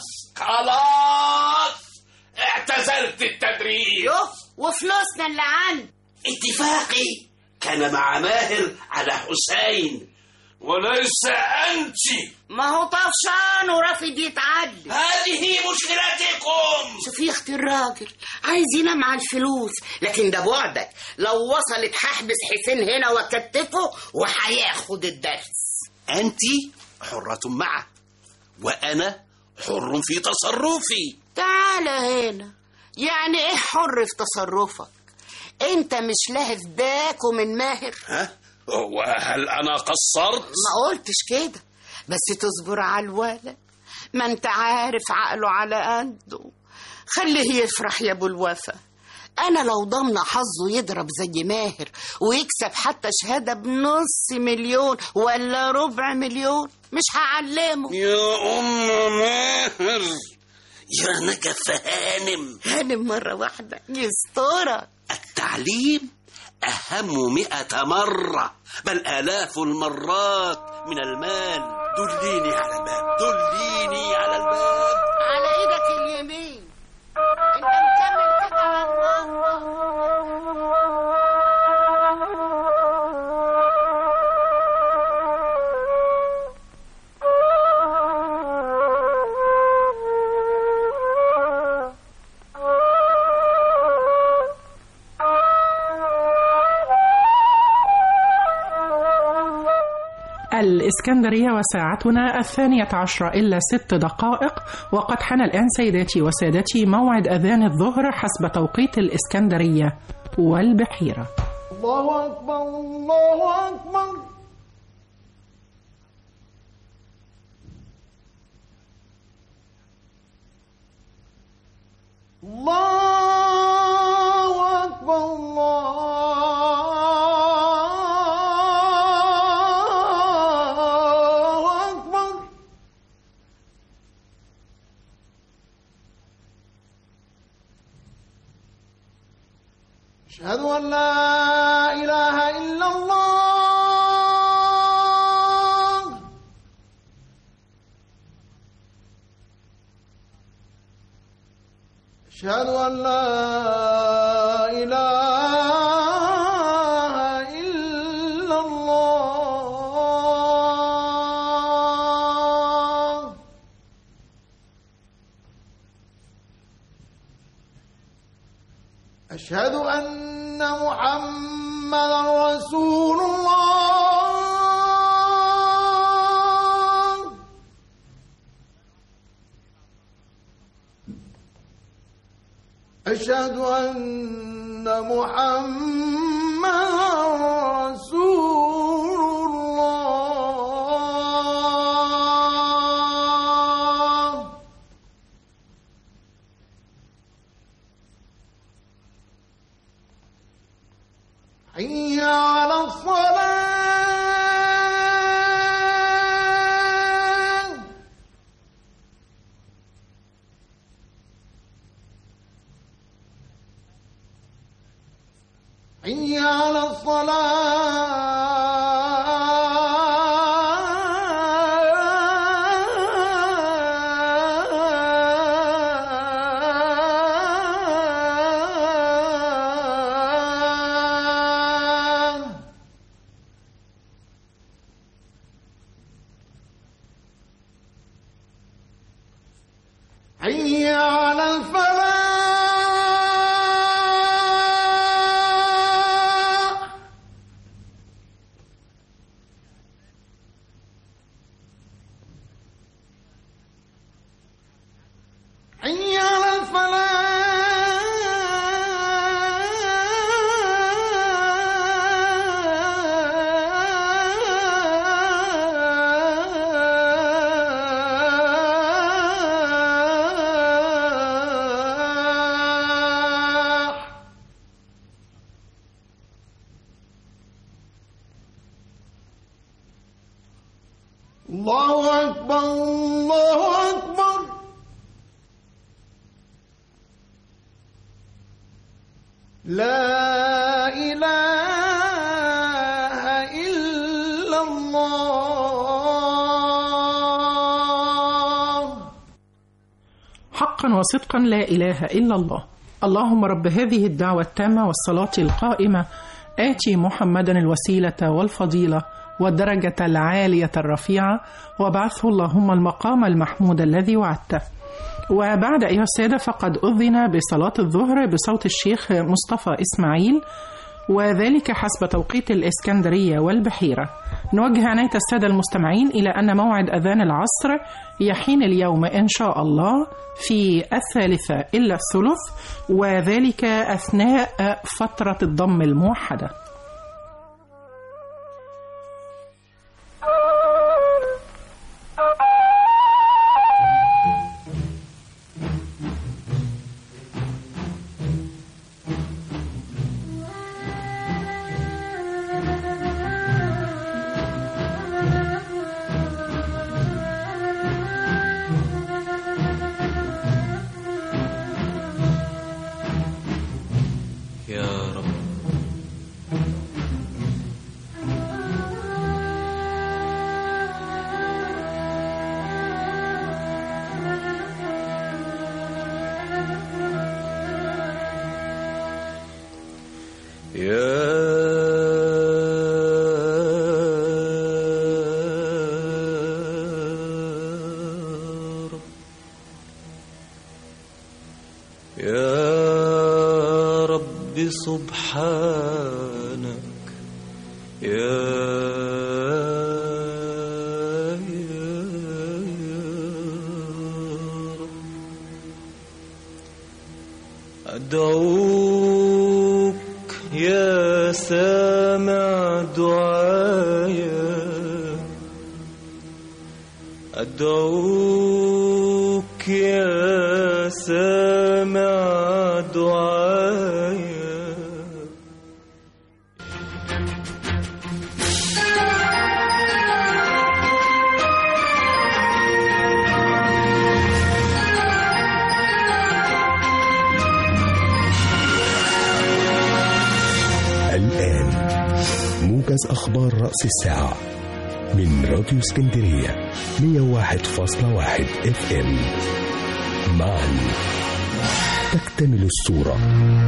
خلاص اعتزلت التدريس يوف وفلوسنا اللي عندي اتفاقي كان مع ماهر على حسين وليس انت ما هو طفشان ورافض يتعدل هذه مشكلتكم شوفي يا اختي الراجل عايز ينام على الفلوس لكن ده بعدك لو وصلت هحبس حسين هنا واكتفه وهياخد الدرس انت حرة معه وانا حر في تصرفي تعالى هنا يعني ايه حر في تصرفك انت مش لاهف باكو من ماهر ها وهل انا قصرت ما قلتش كده بس تصبر على الولد ما انت عارف عقله على قده خليه يفرح يا ابو الوفا انا لو ضمن حظه يضرب زي ماهر ويكسب حتى شهاده بنص مليون ولا ربع مليون مش هعلمه يا ام ماهر يا نجف هانم هانم مره واحده يسترك التعليم أهم مئة مرة بل آلاف المرات من المال دليني على الباب دليني على الباب على ايدك اليمين انت مكمل كده على الإسكندرية وساعتنا الثانية عشرة إلا ست دقائق وقد حان الآن سيداتي وسادتي موعد أذان الظهر حسب توقيت الإسكندرية والبحيرة الله أكبر الله أكبر الله أكبر الله أكبر أشهد أن لا إله إلا الله أشهد أن لا إله إلا الله أشهد أن محمدا رسول الله أشهد أن محمدا رسول الله حي على الصلاة حي على الصلاة حي على الفلاح حي على الفلاح الله أكبر الله أكبر لا إله إلا الله حقا وصدقا لا إله إلا الله اللهم رب هذه الدعوة التامة والصلاة القائمة آتي محمدا الوسيلة والفضيلة والدرجة العالية الرفيعة وابعثه اللهم المقام المحمود الذي وعدته وبعد أيها السادة فقد أذن بصلاة الظهر بصوت الشيخ مصطفى إسماعيل وذلك حسب توقيت الإسكندرية والبحيرة نوجه عناية السادة المستمعين إلى أن موعد أذان العصر يحين اليوم إن شاء الله في الثالثة إلا الثلث وذلك أثناء فترة الضم الموحدة يا رب يا رب يا رب سبحانك يا أدعوك يا سامع دعايا أدعوك يا سامع دعايا الآن موجز أخبار رأس الساعة من راديو اسكندرية 101.1 اف ام معا تكتمل الصورة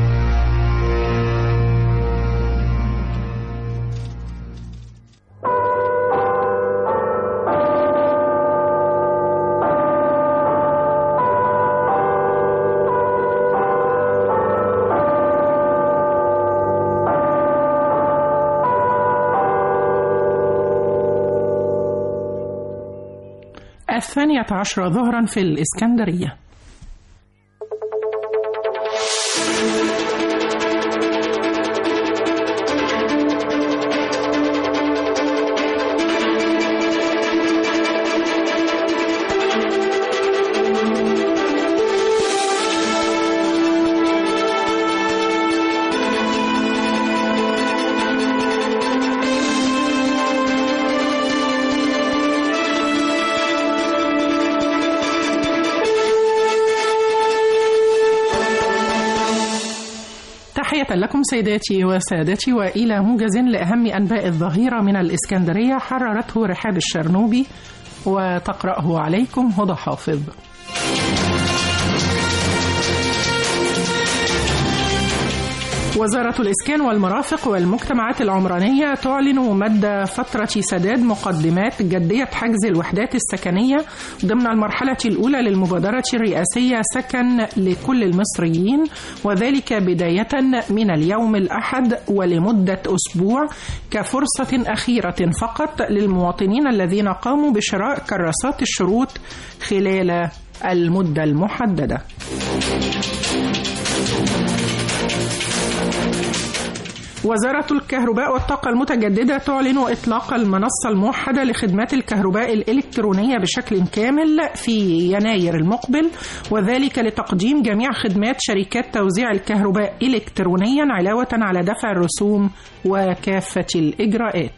الثانية عشر ظهرا في الإسكندرية تحية لكم سيداتي وسادتي وإلى موجز لأهم أنباء الظهيرة من الإسكندرية حررته رحاب الشرنوبي وتقرأه عليكم هدى حافظ وزارة الإسكان والمرافق والمجتمعات العمرانية تعلن مد فترة سداد مقدمات جدية حجز الوحدات السكنية ضمن المرحلة الأولى للمبادرة الرئاسية سكن لكل المصريين وذلك بداية من اليوم الأحد ولمدة أسبوع كفرصة أخيرة فقط للمواطنين الذين قاموا بشراء كراسات الشروط خلال المدة المحددة. وزارة الكهرباء والطاقة المتجددة تعلن إطلاق المنصة الموحدة لخدمات الكهرباء الإلكترونية بشكل كامل في يناير المقبل وذلك لتقديم جميع خدمات شركات توزيع الكهرباء إلكترونيا علاوة على دفع الرسوم وكافة الإجراءات.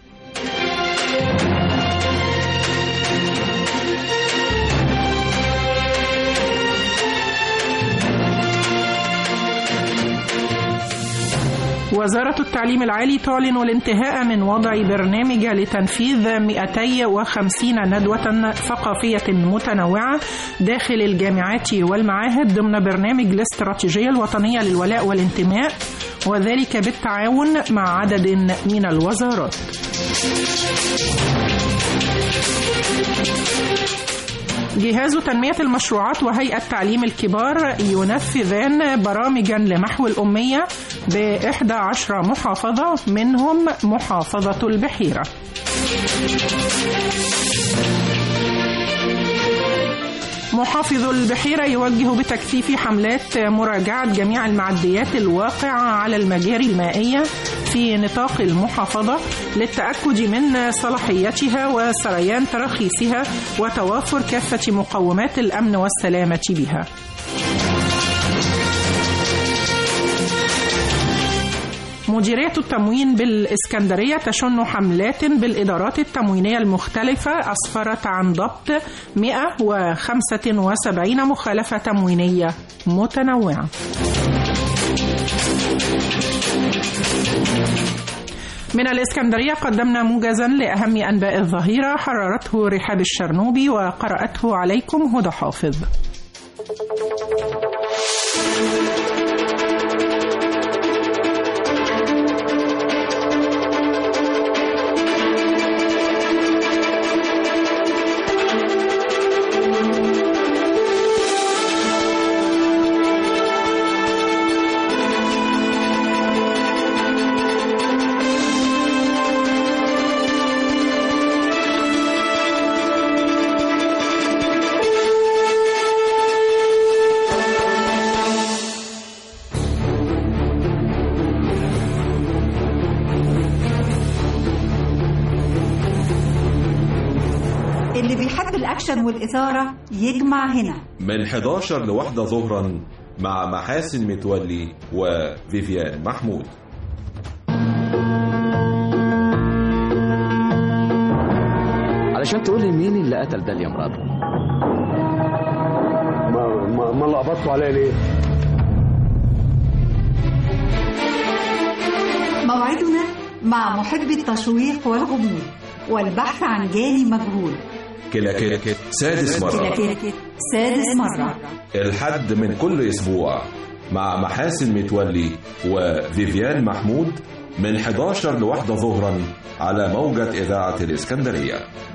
وزارة التعليم العالي تعلن الانتهاء من وضع برنامج لتنفيذ 250 ندوة ثقافية متنوعة داخل الجامعات والمعاهد ضمن برنامج الاستراتيجية الوطنية للولاء والانتماء وذلك بالتعاون مع عدد من الوزارات. جهاز تنمية المشروعات وهيئة تعليم الكبار ينفذان برامجا لمحو الأمية بإحدى عشر محافظة منهم محافظة البحيرة محافظ البحيرة يوجه بتكثيف حملات مراجعة جميع المعديات الواقعة على المجاري المائية في نطاق المحافظة للتأكد من صلاحيتها وسريان تراخيصها وتوافر كافة مقومات الأمن والسلامة بها. مديرية التموين بالإسكندرية تشن حملات بالإدارات التموينية المختلفة أسفرت عن ضبط 175 مخالفة تموينية متنوعة. من الإسكندرية قدمنا موجزا لأهم أنباء الظهيرة حررته رحاب الشرنوبي وقرأته عليكم هدى حافظ. اللي بيحب الأكشن والإثارة يجمع هنا من 11 لواحدة ظهرا مع محاسن متولي وفيفيان محمود علشان تقول لي مين اللي قتل داليا مراته ما ما, ما لخبطتوا عليا ليه؟ موعدنا مع محب التشويق والغموض والبحث عن جاني مجهول كلاكيت سادس مرة كلاكيت سادس مرة الحد من كل أسبوع مع محاسن متولي وفيفيان محمود من 11 لواحدة ظهرا على موجة إذاعة الإسكندرية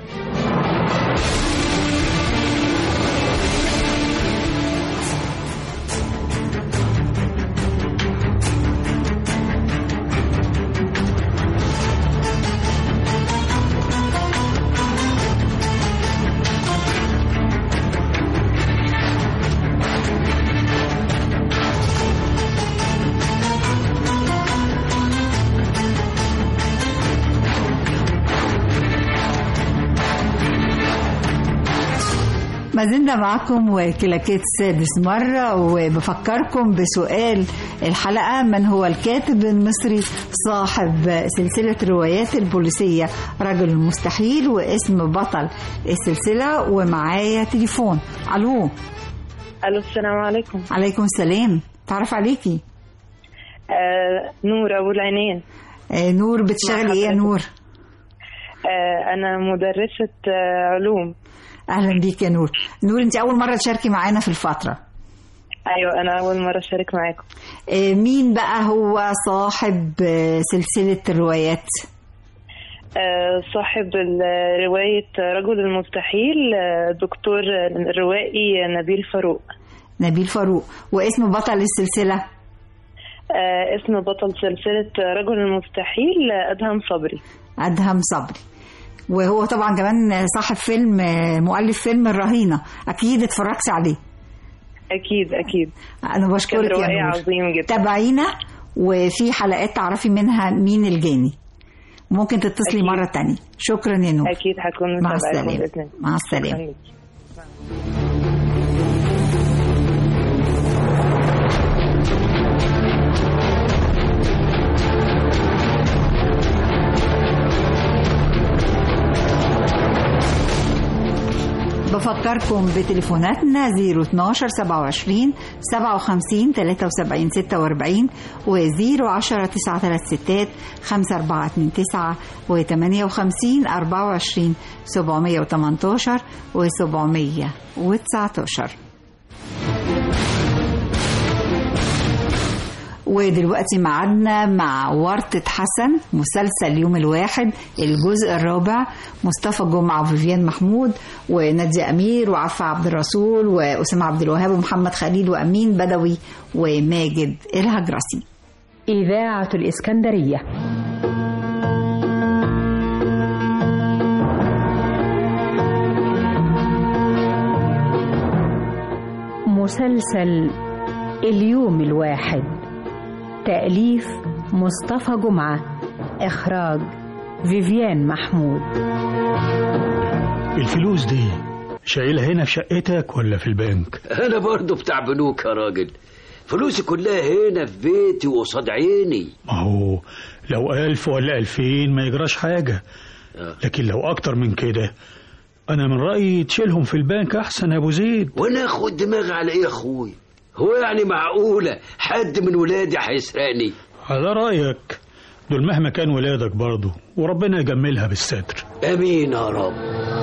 ما زلنا معكم وكلاكيت سادس مرة وبفكركم بسؤال الحلقة من هو الكاتب المصري صاحب سلسلة روايات البوليسية رجل المستحيل واسم بطل السلسلة ومعايا تليفون ألو الو السلام عليكم عليكم السلام تعرف عليكي آه نور ابو العينين آه نور بتشتغلي ايه يا نور آه انا مدرسه آه علوم اهلا بيك يا نور نور انت اول مره تشاركي معانا في الفتره ايوه انا اول مره اشارك معاكم آه مين بقى هو صاحب آه سلسله الروايات آه صاحب ال- روايه رجل المستحيل آه دكتور الروائي نبيل فاروق نبيل فاروق واسم بطل السلسله آه اسم بطل سلسله رجل المستحيل آه، ادهم صبري ادهم صبري وهو طبعا كمان صاحب فيلم آه، مؤلف فيلم الرهينه اكيد اتفرجت عليه اكيد اكيد انا بشكرك كان يا روائي نور عظيم جدا تابعينا وفي حلقات تعرفي منها مين الجاني ممكن تتصلي أكيد. مرة تانية شكرا يا نور اكيد هكون مع متابعاكم السلامة بإذن الله. مع السلامة شكراً ليك. بفكركم بتليفوناتنا 012 27 57 73 46 و 010 936 5429 و 58 24 718 و 719 ودلوقتي معادنا مع ورطة حسن مسلسل يوم الواحد الجزء الرابع مصطفى جمعة وفيفيان محمود ونادية أمير وعفة عبد الرسول وأسامة عبد الوهاب ومحمد خليل وأمين بدوي وماجد الهجرسي إذاعة الإسكندرية مسلسل اليوم الواحد تأليف مصطفى جمعة إخراج فيفيان محمود الفلوس دي شايلها هنا في شقتك ولا في البنك انا برضو بتاع بنوك يا راجل فلوسي كلها هنا في بيتي وقصاد عيني ما هو لو ألف ولا ألفين ما يجراش حاجة لكن لو أكتر من كده أنا من رأيي تشيلهم في البنك أحسن يا أبو زيد وانا اخد دماغي على ايه يا اخوي هو يعني معقولة حد من ولادي هيسرقني على رأيك دول مهما كان ولادك برضه وربنا يجملها بالستر امين يا رب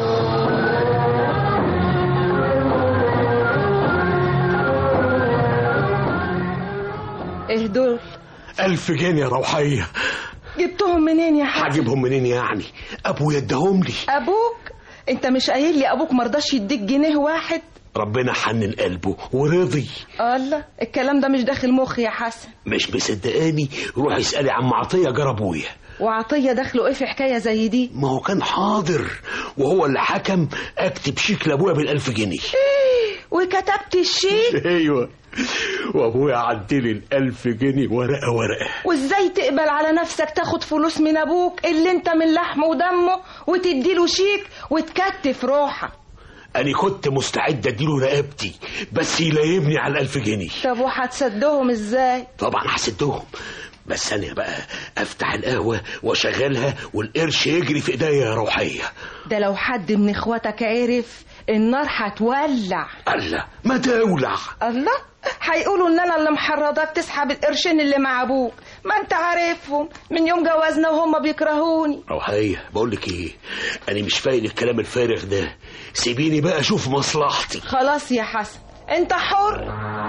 ايه دول ألف جنيه روحية جبتهم منين يا حاج هجيبهم منين يعني أبويا اداهم لي ابوك انت مش قايل لي ابوك مرضاش يديك جنيه واحد ربنا حنن قلبه ورضي الله الكلام ده مش داخل مخي يا حسن مش مصدقاني روح اسألي عم عطية جار أبويا وعطية داخله ايه في حكاية زي دي ما هو كان حاضر وهو اللي حكم اكتب شيك لابويا بالألف جنيه وكتبت الشيك ايوه وابويا عدلي الألف جنيه ورقة ورقة وازاي تقبل على نفسك تاخد فلوس من ابوك اللي انت من لحمه ودمه وتديله شيك وتكتف روحك انا كنت مستعد اديله رقبتي بس يلايمني على الألف جنيه طب وهتصدهم ازاي طبعا هسدهم بس انا بقى افتح القهوه واشغلها والقرش يجري في ايديا يا روحيه ده لو حد من اخواتك عرف النار هتولع الله ما تولع الله هيقولوا ان انا اللي محرضاك تسحب القرشين اللي مع ابوك ما انت عارفهم من يوم جوازنا وهم بيكرهوني روحيه بقول لك ايه انا مش فايق الكلام الفارغ ده سيبيني بقى اشوف مصلحتي خلاص يا حسن انت حر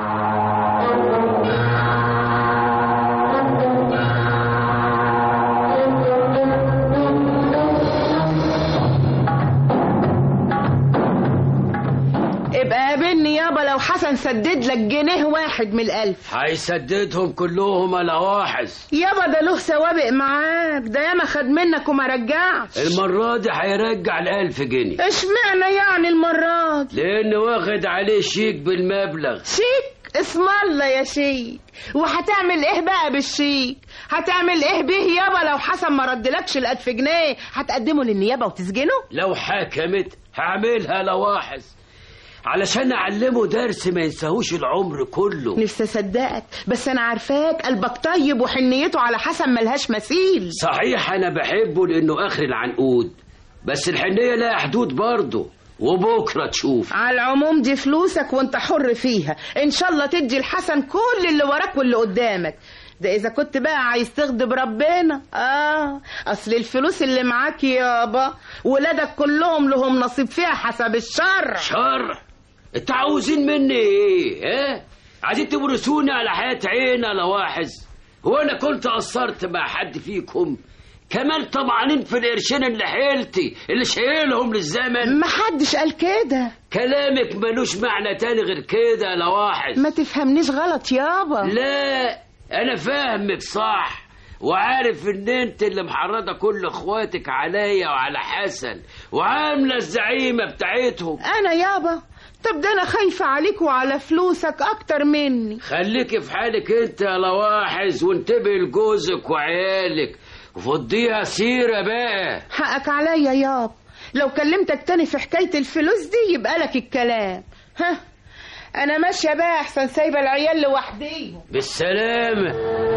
ابقى قابلني يابا لو حسن سدد لك جنيه واحد من الألف هيسددهم كلهم على واحد يابا ده له سوابق معاك ده ياما خد منك وما رجعش المرة دي هيرجع الألف جنيه اشمعنى يعني المرة دي لأن واخد عليه شيك بالمبلغ شيك اسم الله يا شيك وهتعمل ايه بقى بالشيك هتعمل ايه به يابا لو حسن ما ردلكش الألف جنيه هتقدمه للنيابة وتسجنه لو حكمت هعملها لواحد علشان أعلمه درس ما ينساهوش العمر كله نفسي اصدقك بس انا عارفاك قلبك طيب وحنيته على حسن ملهاش مثيل صحيح أنا بحبه لأنه آخر العنقود بس الحنية لها حدود برضه وبكرة تشوف على العموم دي فلوسك وانت حر فيها ان شاء الله تدي لحسن كل اللي وراك واللي قدامك ده اذا كنت بقى عايز تغضب ربنا اه اصل الفلوس اللي معاك يابا ولادك كلهم لهم نصيب فيها حسب الشر شر انت عاوزين مني ايه ها عايزين تورثوني على حياة عين على واحد هو انا كنت قصرت مع حد فيكم كمان طمعانين في القرشين اللي حيلتي اللي شايلهم للزمن محدش قال كده كلامك ملوش معنى تاني غير كده يا لواحظ ما تفهمنيش غلط يابا لا انا فاهمك صح وعارف ان انت اللي محرضه كل اخواتك عليا وعلى حسن وعامله الزعيمه بتاعتهم انا يابا طب ده انا خايفه عليك وعلى فلوسك اكتر مني خليكي في حالك انت يا لواحظ وانتبهي لجوزك وعيالك وفضيها سيره بقى حقك عليا يابا لو كلمتك تاني في حكايه الفلوس دي يبقى لك الكلام ها انا ماشيه بقى احسن سايبه العيال لوحديهم بالسلامه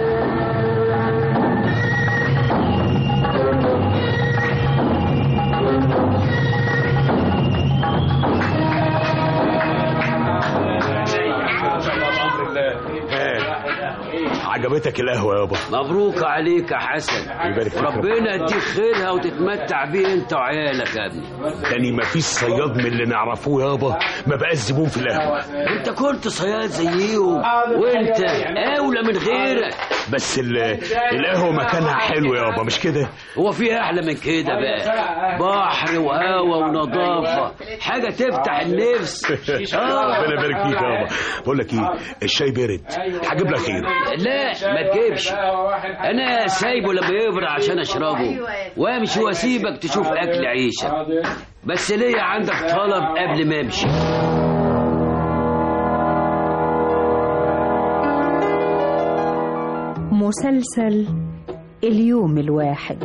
عجبتك القهوه يابا مبروك عليك يا حسن يبارك فيك ربنا يديك خيرها وتتمتع بيه انت وعيالك يا ابني تاني مفيش صياد من اللي نعرفوه يابا ما بقاش زبون في القهوه انت كنت صياد زيهم وانت اولى من غيرك بس ال- القهوه مكانها حلو يابا مش كده هو في احلى من كده بقى بحر وهوا ونظافه حاجه تفتح النفس ربنا يبارك فيك يابا بقول لك ايه الشاي برد هجيب لك خير لا ما تجيبش انا سايبه لما يبرد عشان اشربه وامشي واسيبك تشوف اكل عيشك بس ليا عندك طلب قبل ما امشي مسلسل اليوم الواحد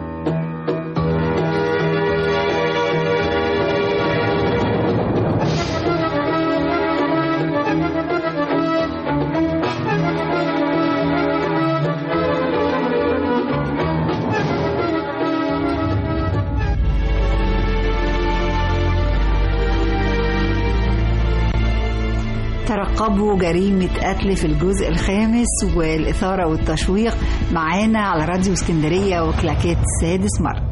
ترقبوا جريمة قتل في الجزء الخامس والإثارة والتشويق معانا على راديو اسكندرية وكلاكيت السادس مرة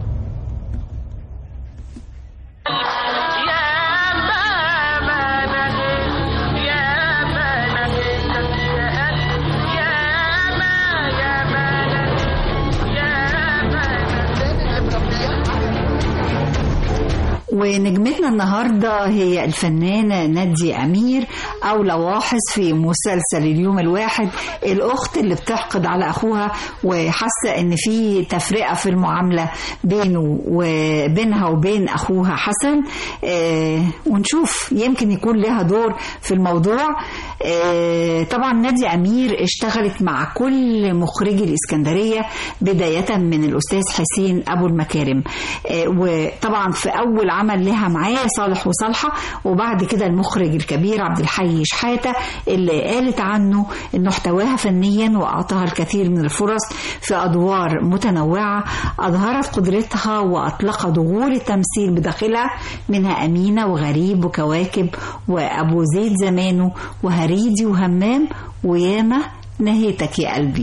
ونجمتنا النهاردة هي الفنانة نادية أمير أو لواحظ في مسلسل اليوم الواحد الأخت اللي بتحقد على أخوها وحاسة إن في تفرقة في المعاملة بينه وبينها وبين أخوها حسن آه، ونشوف يمكن يكون لها دور في الموضوع آه، طبعا نادي أمير اشتغلت مع كل مخرجي الإسكندرية بداية من الأستاذ حسين أبو المكارم آه، وطبعا في أول عمل لها معاه صالح وصالحة وبعد كده المخرج الكبير عبد الحي شحاتة اللي قالت عنه انه احتواها فنيا واعطاها الكثير من الفرص في ادوار متنوعة اظهرت قدرتها واطلقت ضغور التمثيل بداخلها منها امينة وغريب وكواكب وابو زيد زمانه وهريدي وهمام وياما نهيتك يا قلبي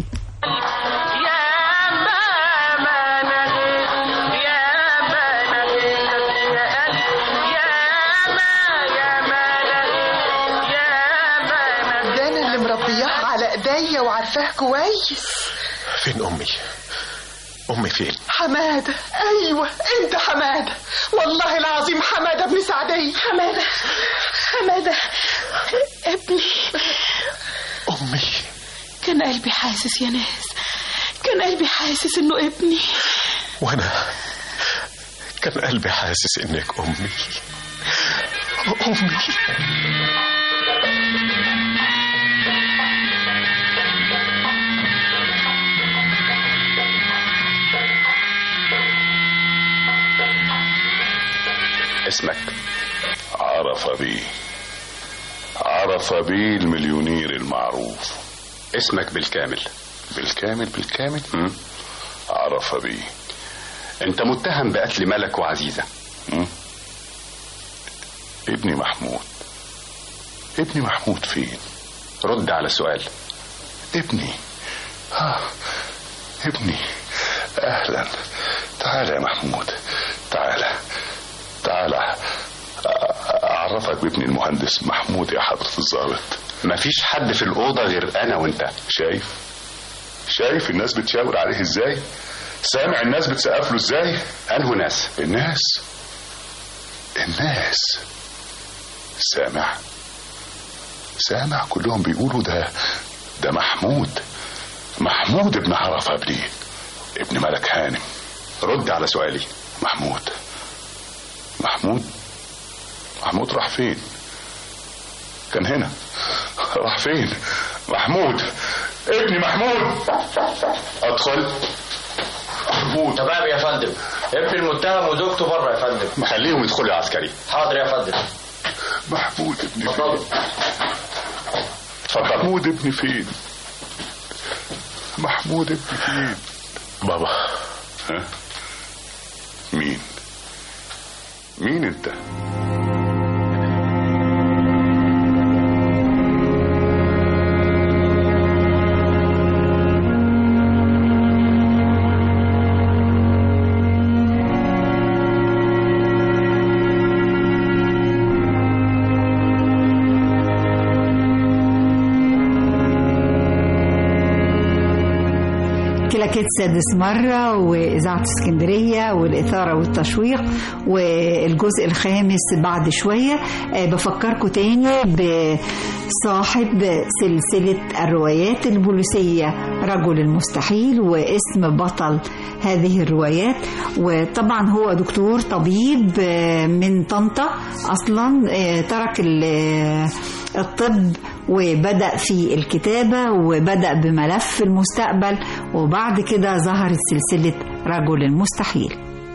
ده انا اللي مربياه على ايديا وعارفاه كويس فين أمي؟ أمي فين؟ حماده ايوه انت حماده والله العظيم حماده ابن سعديه حماده حماده ابني أمي كان قلبي حاسس يا ناس كان قلبي حاسس انه ابني وأنا كان قلبي حاسس إنك أمي أمي اسمك عرف بيه عرف بيه المليونير المعروف اسمك بالكامل بالكامل بالكامل مم. عرف بيه انت متهم بقتل ملك وعزيزة مم. ابني محمود ابني محمود فين رد على السؤال ابني ها ابني اهلا تعال يا محمود تعال تعال اعرفك بابني المهندس محمود يا حضرة الضابط مفيش حد في الأوضة غير أنا وأنت شايف شايف الناس بتشاور عليه ازاي سامع الناس بتسقف له ازاي انه ناس الناس الناس سامع سامع كلهم بيقولوا ده ده محمود محمود ابن عرفة ابني ابن ملك هانم رد على سؤالي محمود محمود محمود راح فين كان هنا راح فين محمود ابني محمود ادخل محمود تمام يا فندم ابن المتهم وزوجته بره يا فندم خليهم يدخلوا يا عسكري حاضر يا فندم محمود ابني فين اتفضل محمود ابني فين محمود ابني فين بابا ها مين مين انت كلاكيت سادس مرة وإذاعة اسكندرية والإثارة والتشويق والجزء الخامس بعد شوية آه، بفكركم تاني بصاحب سلسلة الروايات البوليسية رجل المستحيل واسم بطل هذه الروايات وطبعا هو دكتور طبيب آه، من طنطا أصلا آه، ترك ال- الطب وبدأ في الكتابة وبدأ بملف المستقبل وبعد كده ظهرت سلسلة رجل المستحيل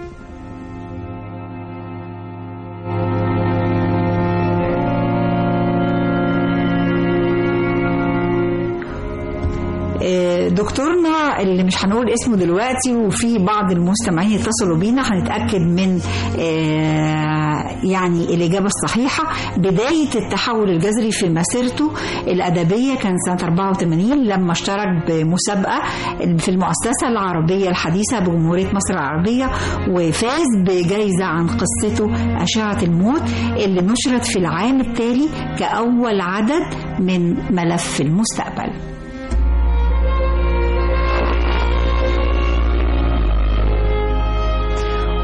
آه، دكتورنا اللي مش هنقول اسمه دلوقتي وفي بعض المستمعين يتصلوا بينا هنتأكد من آه، يعني الإجابة الصحيحة بداية التحول الجذري في مسيرته الأدبية كان سنة 84 لما اشترك بمسابقة في المؤسسة العربية الحديثة بجمهورية مصر العربية وفاز بجائزة عن قصته أشعة الموت اللي نشرت في العام التالي كأول عدد من ملف المستقبل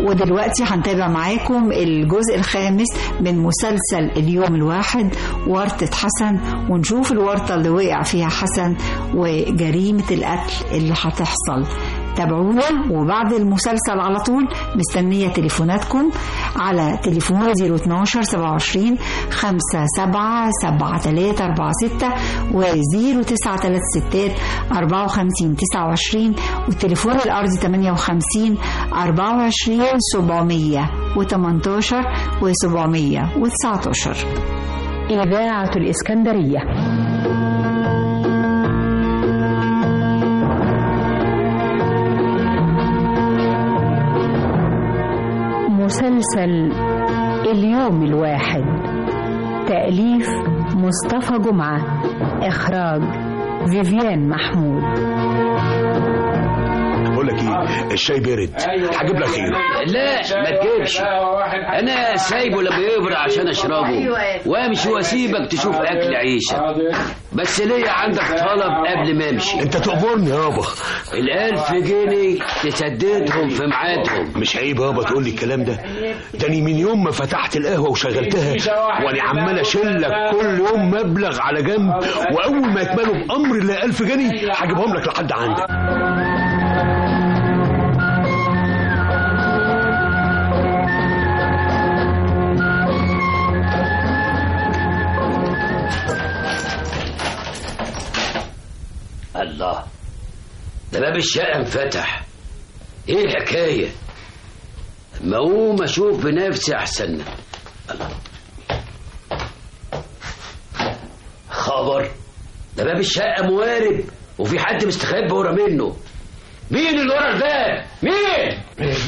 ودلوقتي هنتابع معاكم الجزء الخامس من مسلسل اليوم الواحد ورطة حسن ونشوف الورطة اللي وقع فيها حسن وجريمة القتل اللي هتحصل تابعونا وبعد المسلسل على طول مستنية تليفوناتكم على تليفون 012 27 5 7 7 3 4 6 و 0936 54 29 والتليفون الأرضي 58 24 718 و 719 إذاعة الإسكندرية مسلسل اليوم الواحد تأليف مصطفى جمعة إخراج فيفيان محمود بقول لك ايه الشاي بارد هجيب لك خير لا ما تجيبش انا سايبه لما يبرد عشان اشربه وامشي واسيبك تشوف اكل عيشك بس ليا عندك طلب قبل ما امشي انت تأمرني يابا الالف جنيه تسددهم في ميعادهم مش عيب يابا تقول لي الكلام ده ده أنا من يوم ما فتحت القهوه وشغلتها وانا عمال اشيلك كل يوم مبلغ على جنب واول ما يكملوا بامر الله 1000 جنيه هجيبهم لك لحد عندك الله ده باب الشقة انفتح ايه الحكاية اما اقوم اشوف بنفسي احسن الله خبر ده باب الشقة موارب وفي حد مستخبي ورا منه مين اللي ورا الباب مين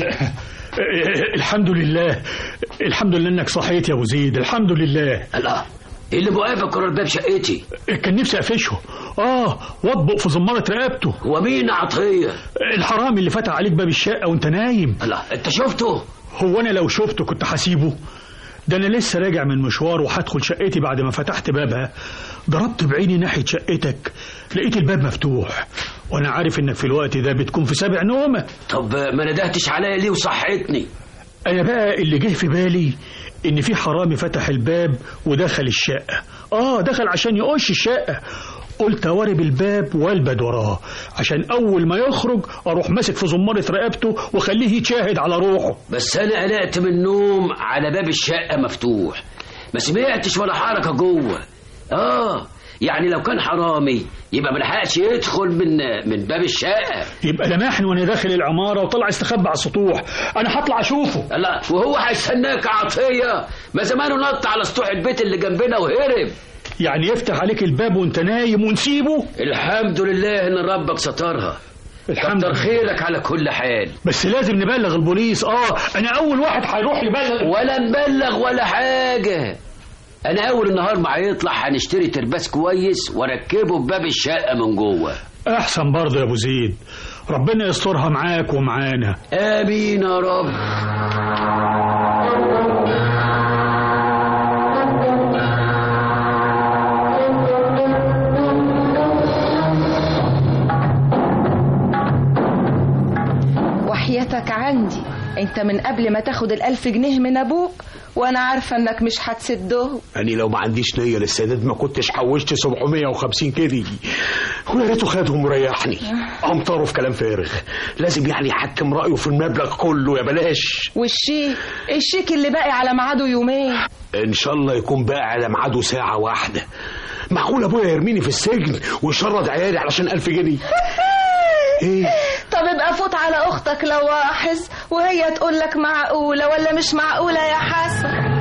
الحمد لله الحمد لله انك صحيت يا ابو زيد الحمد لله الله ايه اللي موقفك ورا الباب شقتي كان نفسي اقفشه اه واطبق في زمارة رقبته ومين عطية الحرامي اللي فتح عليك باب الشقة وانت نايم الله انت شفته هو انا لو شفته كنت هسيبه ده انا لسه راجع من مشوار وهدخل شقتي بعد ما فتحت بابها ضربت بعيني ناحية شقتك لقيت الباب مفتوح وانا عارف انك في الوقت ده بتكون في سابع نومة طب ما ندهتش عليا ليه وصحتني انا بقى اللي جه في بالي ان في حرامي فتح الباب ودخل الشقة اه دخل عشان يقش الشقة قلت اوارب الباب والبد وراه عشان اول ما يخرج اروح ماسك في زمارة رقبته واخليه يتشاهد على روحه بس انا قلقت من النوم على باب الشقة مفتوح ما سمعتش ولا حركة جوه اه يعني لو كان حرامي يبقى ملحقش يدخل من من باب الشقة يبقى لمحني وانا داخل العمارة وطلع استخبى على السطوح انا هطلع اشوفه لا وهو هيستناك عطية ما زمانه نط على سطوح البيت اللي جنبنا وهرب يعني يفتح عليك الباب وانت نايم ونسيبه الحمد لله ان ربك سترها الحمد كتر خيرك على كل حال بس لازم نبلغ البوليس اه انا اول واحد هيروح يبلغ ولا نبلغ ولا حاجة انا اول النهار ما هيطلع هنشتري ترباس كويس واركبه في باب الشقة من جوه احسن برضه يا ابو زيد ربنا يسترها معاك ومعانا امين يا رب وحياتك عندي انت من قبل ما تاخد الألف جنيه من أبوك وأنا عارفة إنك مش هتسدهم أنا لو ما عنديش نية للسداد ما كنتش حوشت 750 كده ويا ريته خدهم وريحني أمطره في كلام فارغ لازم يعني يحكم رأيه في المبلغ كله يا بلاش والشيك الشيك اللي باقي على ميعاده يومين إن شاء الله يكون باقي على ميعاده ساعة واحدة معقول أبويا يرميني في السجن ويشرد عيالي علشان ألف جنيه ايه طب ابقى فوت على اختك لواحظ وهي تقول لك معقوله ولا مش معقوله يا حسن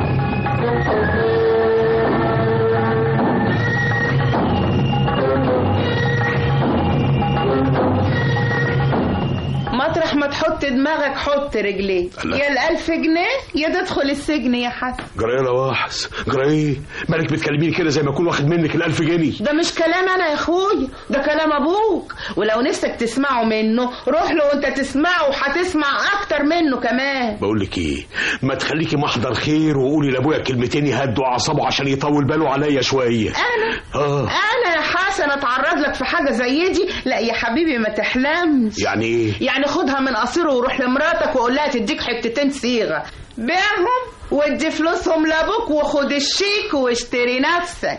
مطرح ما تحط دماغك حط رجليك يا الألف جنيه يا تدخل السجن يا حسن جرايه لواحظ جرايه مالك بتكلميني كده زي ما اكون واخد منك الألف جنيه ده مش كلام انا يا اخويا ده كلام ابوك ولو نفسك تسمعه منه روح له وانت تسمعه وهتسمع اكتر منه كمان بقول لك ايه ما تخليكي محضر خير وقولي لابويا كلمتين يهدوا اعصابه عشان يطول باله عليا شويه انا اه انا يا حسن اتعرض لك في حاجه زي دي لا يا حبيبي ما تحلمش يعني ايه يعني خدها من العصير وروح لمراتك وقول لها تديك حتتين صيغه بيعهم وادي فلوسهم لابوك وخد الشيك واشتري نفسك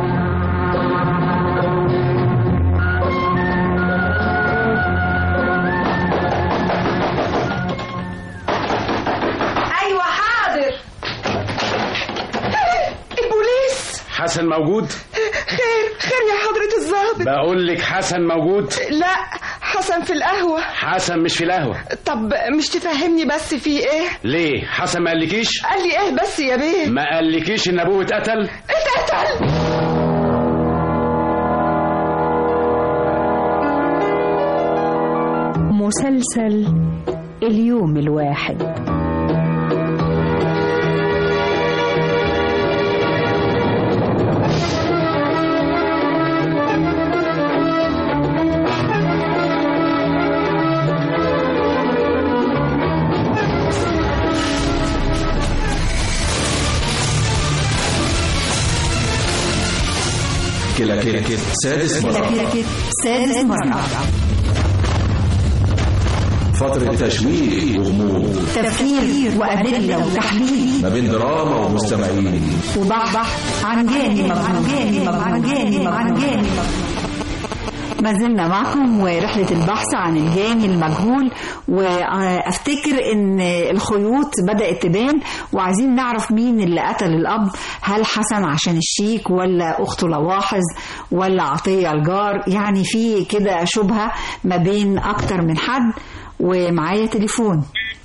ايوه حاضر البوليس حسن موجود خير خير يا حضرة الظابط بقول لك حسن موجود لا حسن في القهوة حسن مش في القهوة طب مش تفهمني بس في ايه ليه حسن ما قالكيش قال لي ايه بس يا بيه ما قالكيش ان ابوه اتقتل اتقتل مسلسل اليوم الواحد كلاكيت سادس مرة كلاكيت سادس مرة فترة تشويق وغموض تفكير وأدلة وتحليل ما بين دراما ومستمعين وبحث عن جاني عن جاني عن جاني عن جاني ما زلنا معكم ورحلة البحث عن الجاني المجهول وافتكر ان الخيوط بدأت تبان وعايزين نعرف مين اللي قتل الاب هل حسن عشان الشيك ولا اخته لواحظ ولا عطية الجار يعني في كده شبهة ما بين اكتر من حد ومعايا تليفون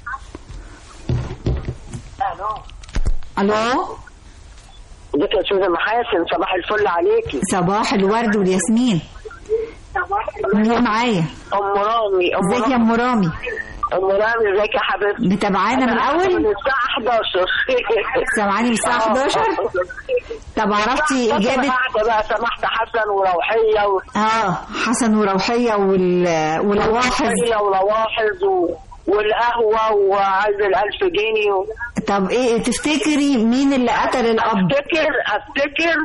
الو ازيك يا استاذه محاسن صباح الفل عليكي صباح الورد والياسمين مين معايا ام رامي ام ازيك يا ام رامي ام رامي ازيك يا حبيبتي متابعانا من أنا الاول من الساعه 11 سامعاني من الساعه 11 طب عرفتي طب اجابه قاعده بقى سمحت حسن وروحيه و... اه حسن وروحيه وال... والواحظ روحية ولواحظ و... والقهوه وعايز الألف جنيه و... طب ايه تفتكري مين اللي قتل الاب افتكر افتكر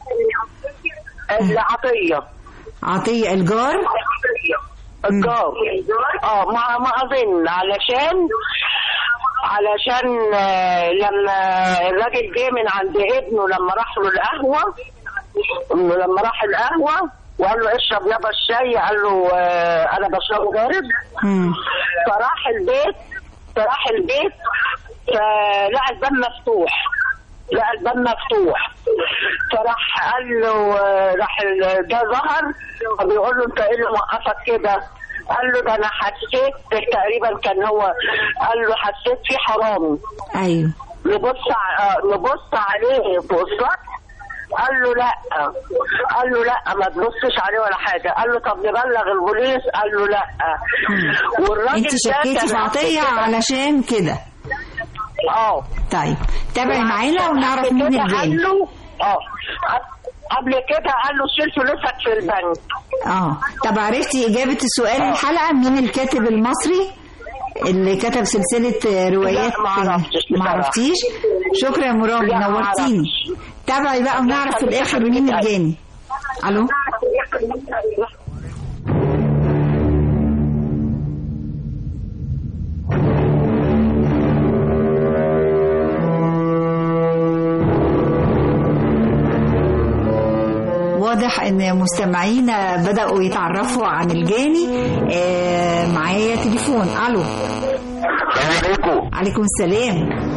اللي عطيه عطيه الجار الجار اه ما ما اظن علشان علشان آه، لما الراجل جه من عند ابنه لما راح له القهوه انه لما راح القهوه وقال له اشرب يابا الشاي قال له آه، انا بشربه بارد فراح البيت فراح البيت فلقى الباب مفتوح لقى الباب مفتوح فراح قال له آه، راح ال- ده ظهر فبيقول له انت ايه اللي موقفك كده قال له ده انا حسيت تقريبا كان هو قال له حسيت في حرامي ايوه نبص ع- آه، نبص عليه فوق السطح قال له لا قال له لا ما تبصش عليه ولا حاجه قال له طب نبلغ البوليس قال له لا والراجل انت ده شكيتي كان في عطيه علشان كده اه طيب تابعي معانا ونعرف مين كده الجاني قال له اه قبل كده قال له شيل فلوسك في البنك اه طب عرفتي اجابه السؤال الحلقه مين الكاتب المصري اللي كتب سلسله روايات لا، ما عرفتش ما بصراحة. عرفتيش شكرا يا مرامي لا، ما نورتيني تابعي بقى ونعرف في الاخر مين الجاني الو واضح ان مستمعينا بدأوا يتعرفوا عن الجاني آه معايا تليفون الو السلام عليكم عليكم السلام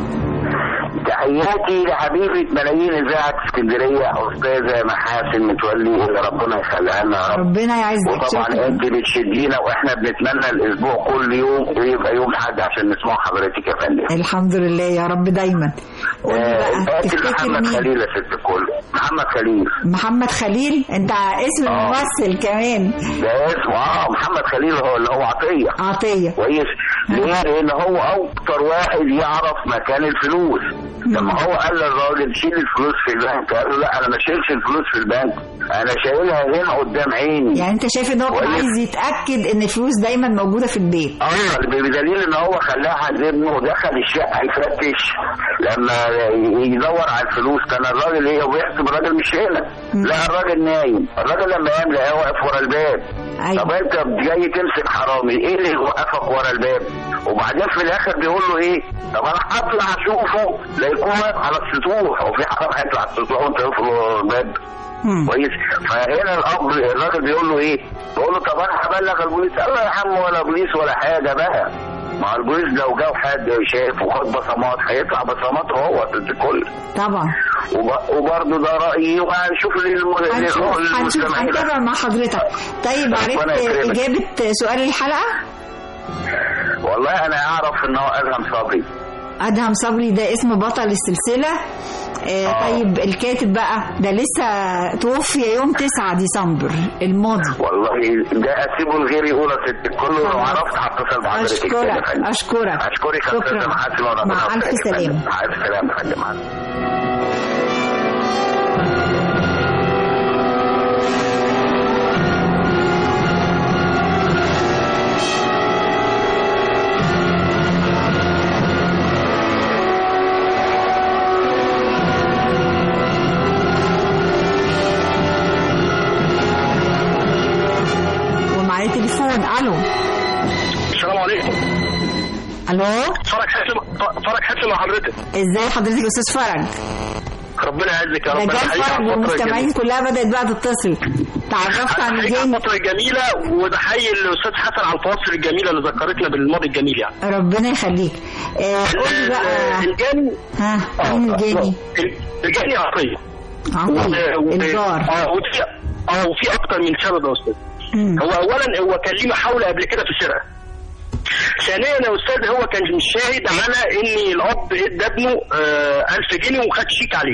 تحياتي لحبيبة ملايين إذاعة اسكندرية أستاذة محاسن متولي اللي ربنا يخليها لنا يا رب ربنا يعزك وطبعا شكرا انت بتشدينا واحنا بنتمنى الاسبوع كل يوم يبقى يوم حد عشان نسمع حضرتك يا فندم الحمد لله يا رب دايما قولي آه، بقى فاكر تفتكر محمد مين خليل يا ست الكل محمد خليل محمد خليل انت اسم الممثل كمان ده اسمه اه محمد خليل هو اللي هو عطيه عطيه كويس ليه؟ لان هو اكتر واحد يعرف مكان الفلوس لما هو قال للراجل شيل الفلوس في البنك قال له لا انا ما شيلش الفلوس في البنك انا شايلها هنا قدام عيني يعني انت شايف ان هو كان عايز يتاكد ان الفلوس دايما موجوده في البيت اه بدليل ان هو خلاها عند ابنه ودخل الشقه يفتش لما يدور على الفلوس كان الراجل ايه وبيحسب الراجل مش هنا لا الراجل نايم الراجل لما قام لقاه واقف ورا الباب أيوة. طب انت جاي تمسك حرامي ايه اللي يوقفك ورا الباب وبعدين في الاخر بيقول له ايه طب انا هطلع اشوفه لا يكون واقف على السطوح هو في حرام هيطلع على السطوح وانت واقف له الباب كويس فهنا الاب الراجل بيقول له ايه بيقول له طب انا هبلغ البوليس قال له يا عم ولا بوليس ولا حاجه بقى مع البوليس لو جاب حد شاف وخد بصمات هيطلع بصماته هو ضد الكل طبعا وب- وبرضه ده رايي وهنشوف للم- هنشوف هنشوف للمستمعين هنتابع مع حضرتك طيب ربنا عرفت يكرمك. اجابه سؤال الحلقه والله انا اعرف ان هو ادهم صبري ادهم صبري ده اسم بطل السلسله آه طيب الكاتب بقى ده لسه توفي يوم 9 ديسمبر الماضي والله ده اسيبه لغيري يقول يا ست الكل لو عرفت هتصل بحضرتك أشكرك، تاني يا فندم. أشكرك. اشكرك يا شكرا. استاذ محاسن وربنا مع ألف يوفقك يا فندم. سلامة. مع الف سلامه يا فندم مع السلامة. ومعايا تليفون الو السلام عليكم الو فرج حسن فرج حسن مع حضرتك ازاي حضرتك يا استاذ فرج ربنا يعزك يا ده رب جاب أنا حقيقة فرج على الفترة والمستمعين الجميلة. كلها بدات بقى تتصل تعرفت عن حقيقة الجن على الفترة الجميلة وبحيي الأستاذ حسن على الفواصل الجميلة اللي ذكرتنا بالماضي الجميل يعني ربنا يخليك آه قول لي بقى الجاني ها مين الجاني الجاني عطية عطية و- و- الجار اه وفي اه وفي أكتر من سبب يا أستاذ هو أولا هو كان ليه محاولة قبل كده في سرقة ثانيا يا استاذ هو كان شاهد على ان الاب ادى ابنه آه 1000 جنيه وخد شيك عليه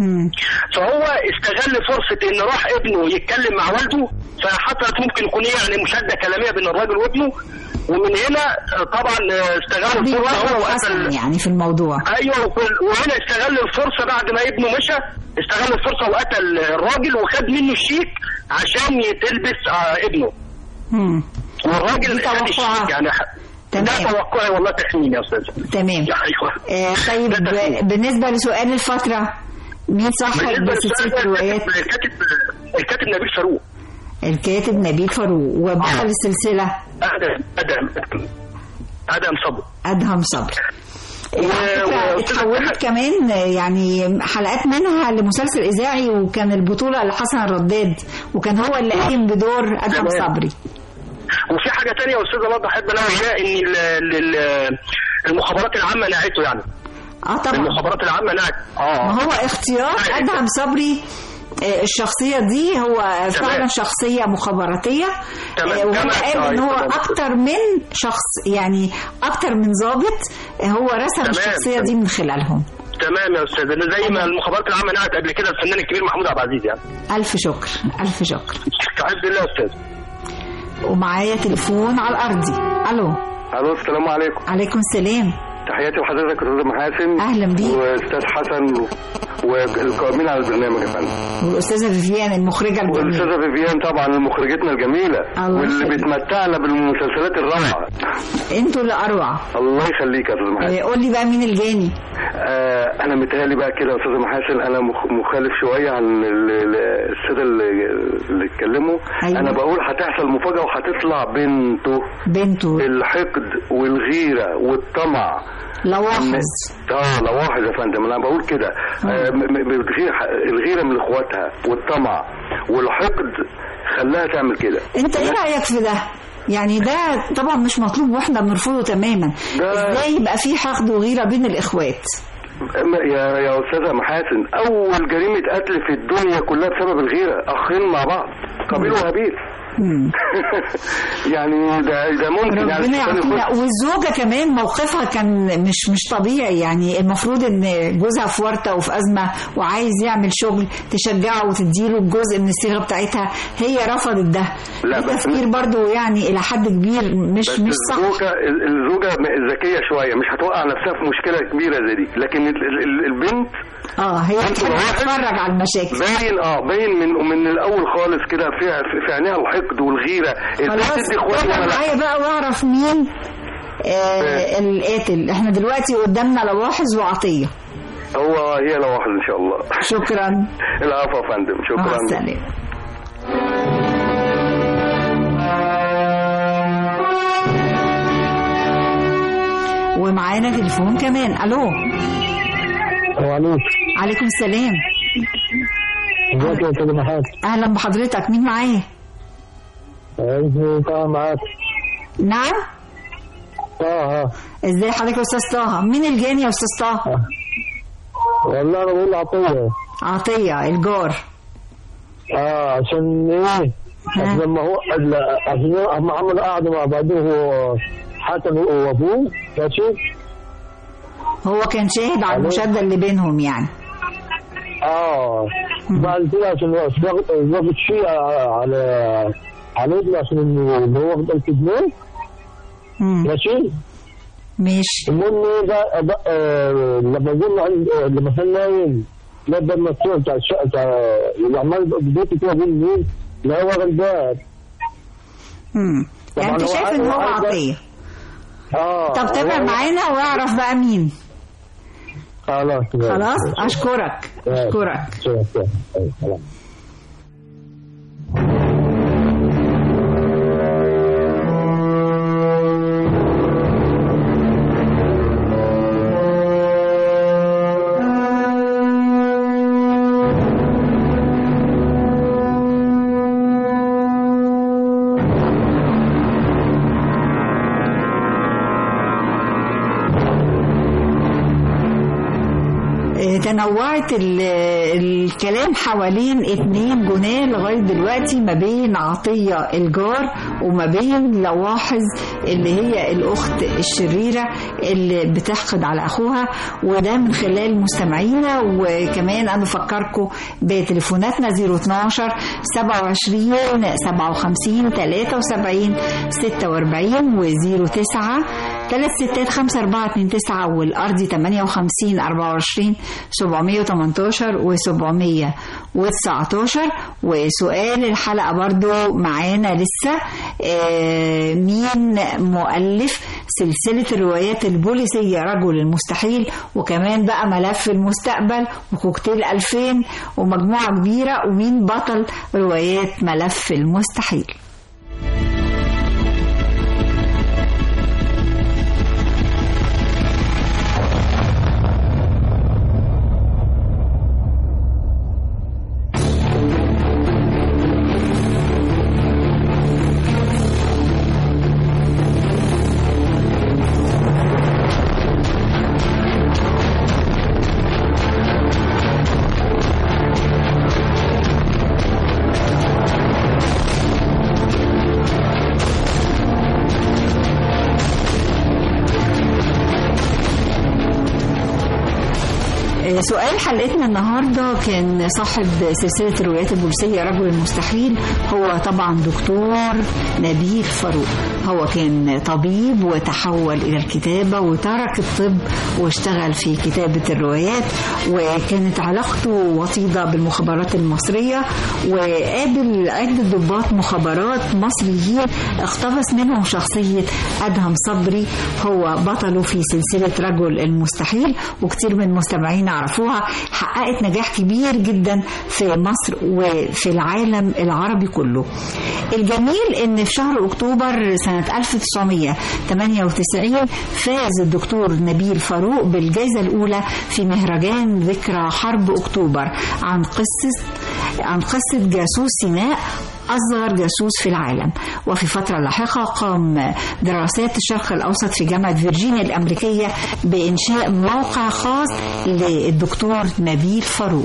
فهو استغل فرصة ان راح ابنه يتكلم مع والده فحصلت ممكن يكون إيه يعني مشادة كلامية بين الراجل وابنه ومن هنا آه، طبعا آه، استغل الفرصة هو بيبرر وقتل حسن يعني في الموضوع ايوه وكل- وهنا استغل الفرصة بعد ما ابنه مشى استغل الفرصة وقتل الراجل وخد منه الشيك عشان يتلبس آه ابنه مم. والراجل دي خد توقعات. الشيك يعني ح- ده توقعي والله تخمين يا استاذ تمام ايوه آه طيب بالنسبه لسؤال الفتره مين صاحب بالنسبة سلسله للسؤال ده، روايات الكاتب الكاتب نبيل فاروق الكاتب نبيل فاروق وبطل السلسله ادم ادم ادم صبري ادهم صبري على فكرة اتحولت كمان يعني حلقات منها لمسلسل اذاعي وكان البطوله لحسن الرداد وكان هو اللي قايم بدور ادهم تمام. صبري وفي حاجه تانية يا استاذ برضه احب انوه عليها ان ال- ال- ال- المخابرات العامه نعته يعني اه طبعا المخابرات العامه نعت اه ما هو اختيار ادهم صبري آه، الشخصية دي هو فعلا شخصية مخابراتية تمام. آه، وهو تمام. قال ان آه، هو تمام. اكتر من شخص يعني اكتر من ضابط آه، هو رسم تمام. الشخصية دي من خلالهم تمام يا استاذ إن زي ما المخابرات العامه نعت قبل كده الفنان الكبير محمود عبد العزيز يعني الف شكر الف شكر تحب الله يا استاذ ومعايا تليفون على الارضي الو الو السلام عليكم عليكم السلام تحياتي لحضرتك يا استاذ محاسن اهلا بيك واستاذ حسن والقائمين على البرنامج يا فندم والاستاذة فيفيان المخرجة الجميلة والاستاذه فيفيان طبعا مخرجتنا الجميله الله واللي يخليك. بتمتعنا بالمسلسلات الروعه انتوا اللي اروع الله يخليك يا استاذ محاسن آه، قول لي بقى مين الجاني آه انا متهيألي بقى كده يا استاذ محاسن انا مخ- مخالف شويه عن ال- ال- الساده اللي اللي اتكلموا أيوة. انا بقول هتحصل مفاجاه وهتطلع بنته بنته الحقد والغيره والطمع لواحظ اه لواحظ يا فندم انا بقول كده آه م- م- بتغير الغيره من اخواتها والطمع والحقد خلاها تعمل كده انت ايه رايك في ده يعني ده طبعا مش مطلوب واحنا بنرفضه تماما ازاي يبقى في حقد وغيره بين الاخوات أما يا يا استاذه محاسن اول جريمه قتل في الدنيا كلها بسبب الغيره اخين مع بعض قابيل وهابيل يعني ده ده ممكن يعني ربنا الشيطان يعافينا يخش- والزوجه كمان موقفها كان مش مش طبيعي يعني المفروض ان جوزها في ورطه وفي ازمه وعايز يعمل شغل تشجعه وتديله الجزء من الصيغه بتاعتها هي رفضت ده لا، ده بس- تفكير برضو يعني الى حد كبير مش بس مش صح الزوجة الزوجة ذكية شوية مش هتوقع نفسها في مشكلة كبيرة زي دي لكن ال- ال- ال- البنت اه هي بتحب تتفرج على المشاكل باين اه باين من من الاول خالص كده في في عينيها الحقد والغيره ازاي خلاص تدي اخواتي تابع وانا لا معايا بقى واعرف مين آه القاتل احنا دلوقتي قدامنا لواحظ وعطيه هو هي لوحده ان شاء الله شكرا العفو يا فندم مع شكرا السلامه ومعانا تليفون كمان الو وعليكم عليكم السلام ازيك يا استاذ محمد اهلا بحضرتك مين معايا اسمي طه معاك نعم طه ازاي حضرتك يا استاذ طه مين الجاني يا استاذ طه والله انا بقول عطيه عطيه الجار اه عشان ايه عشان لما هو ال- عشان هم عملوا قعدوا مع بعضهم هو حسن وابوه ماشي هو كان شاهد على المشاده اللي بينهم يعني اه بعد كده عشان ضغط شيء على على ابنه عشان انه إن هو واخد 1000 جنيه ماشي ماشي المهم ايه بقى, بقى آه، لما قلنا عند آه، لما كان نايم لا ده المفتوح بتاع الشقه بتاع اللي عمال بيتي كده بيقول مين لا هو غلبان امم يعني طبعاً انت هو شايف عايز- ان هو عايز- عطيه اه طب تابع هو- معانا واعرف بقى مين خلاص خلاص اشكرك اشكرك خلاص آه، تنوعت ال- الكلام حوالين اتنين جناه لغاية دلوقتي ما بين عطية الجار وما بين لواحظ اللي هي الأخت الشريرة اللي بتحقد على أخوها وده من خلال مستمعينا وكمان أنا بفكركم بتليفوناتنا 012 27 57 73 46 و 09 ثلاث ستات خمسة أربعة اتنين تسعة والأرضي تمانية وخمسين أربعة وعشرين سبعمية وتمنتاشر وسبعمية وتسعتاشر وسؤال الحلقة برضو معانا لسه آه مين مؤلف سلسلة الروايات البوليسية رجل المستحيل وكمان بقى ملف المستقبل وكوكتيل ألفين ومجموعة كبيرة ومين بطل روايات ملف المستحيل سؤال حلقتنا النهارده كان صاحب سلسله الروايات البوليسيه رجل المستحيل هو طبعا دكتور نبيل فاروق هو كان طبيب وتحول الى الكتابه وترك الطب واشتغل في كتابه الروايات وكانت علاقته وطيده بالمخابرات المصريه وقابل عده ضباط مخابرات مصريين اقتبس منهم شخصيه ادهم صبري هو بطله في سلسله رجل المستحيل وكتير من مستمعينا عرفوها حققت نجاح كبير جدا في مصر وفي العالم العربي كله الجميل ان في شهر اكتوبر سنة 1998 فاز الدكتور نبيل فاروق بالجائزة الأولى في مهرجان ذكرى حرب أكتوبر عن قصة عن قصة جاسوس سيناء أصغر جاسوس في العالم وفي فترة لاحقة قام دراسات الشرق الأوسط في جامعة فيرجينيا الأمريكية بإنشاء موقع خاص للدكتور نبيل فاروق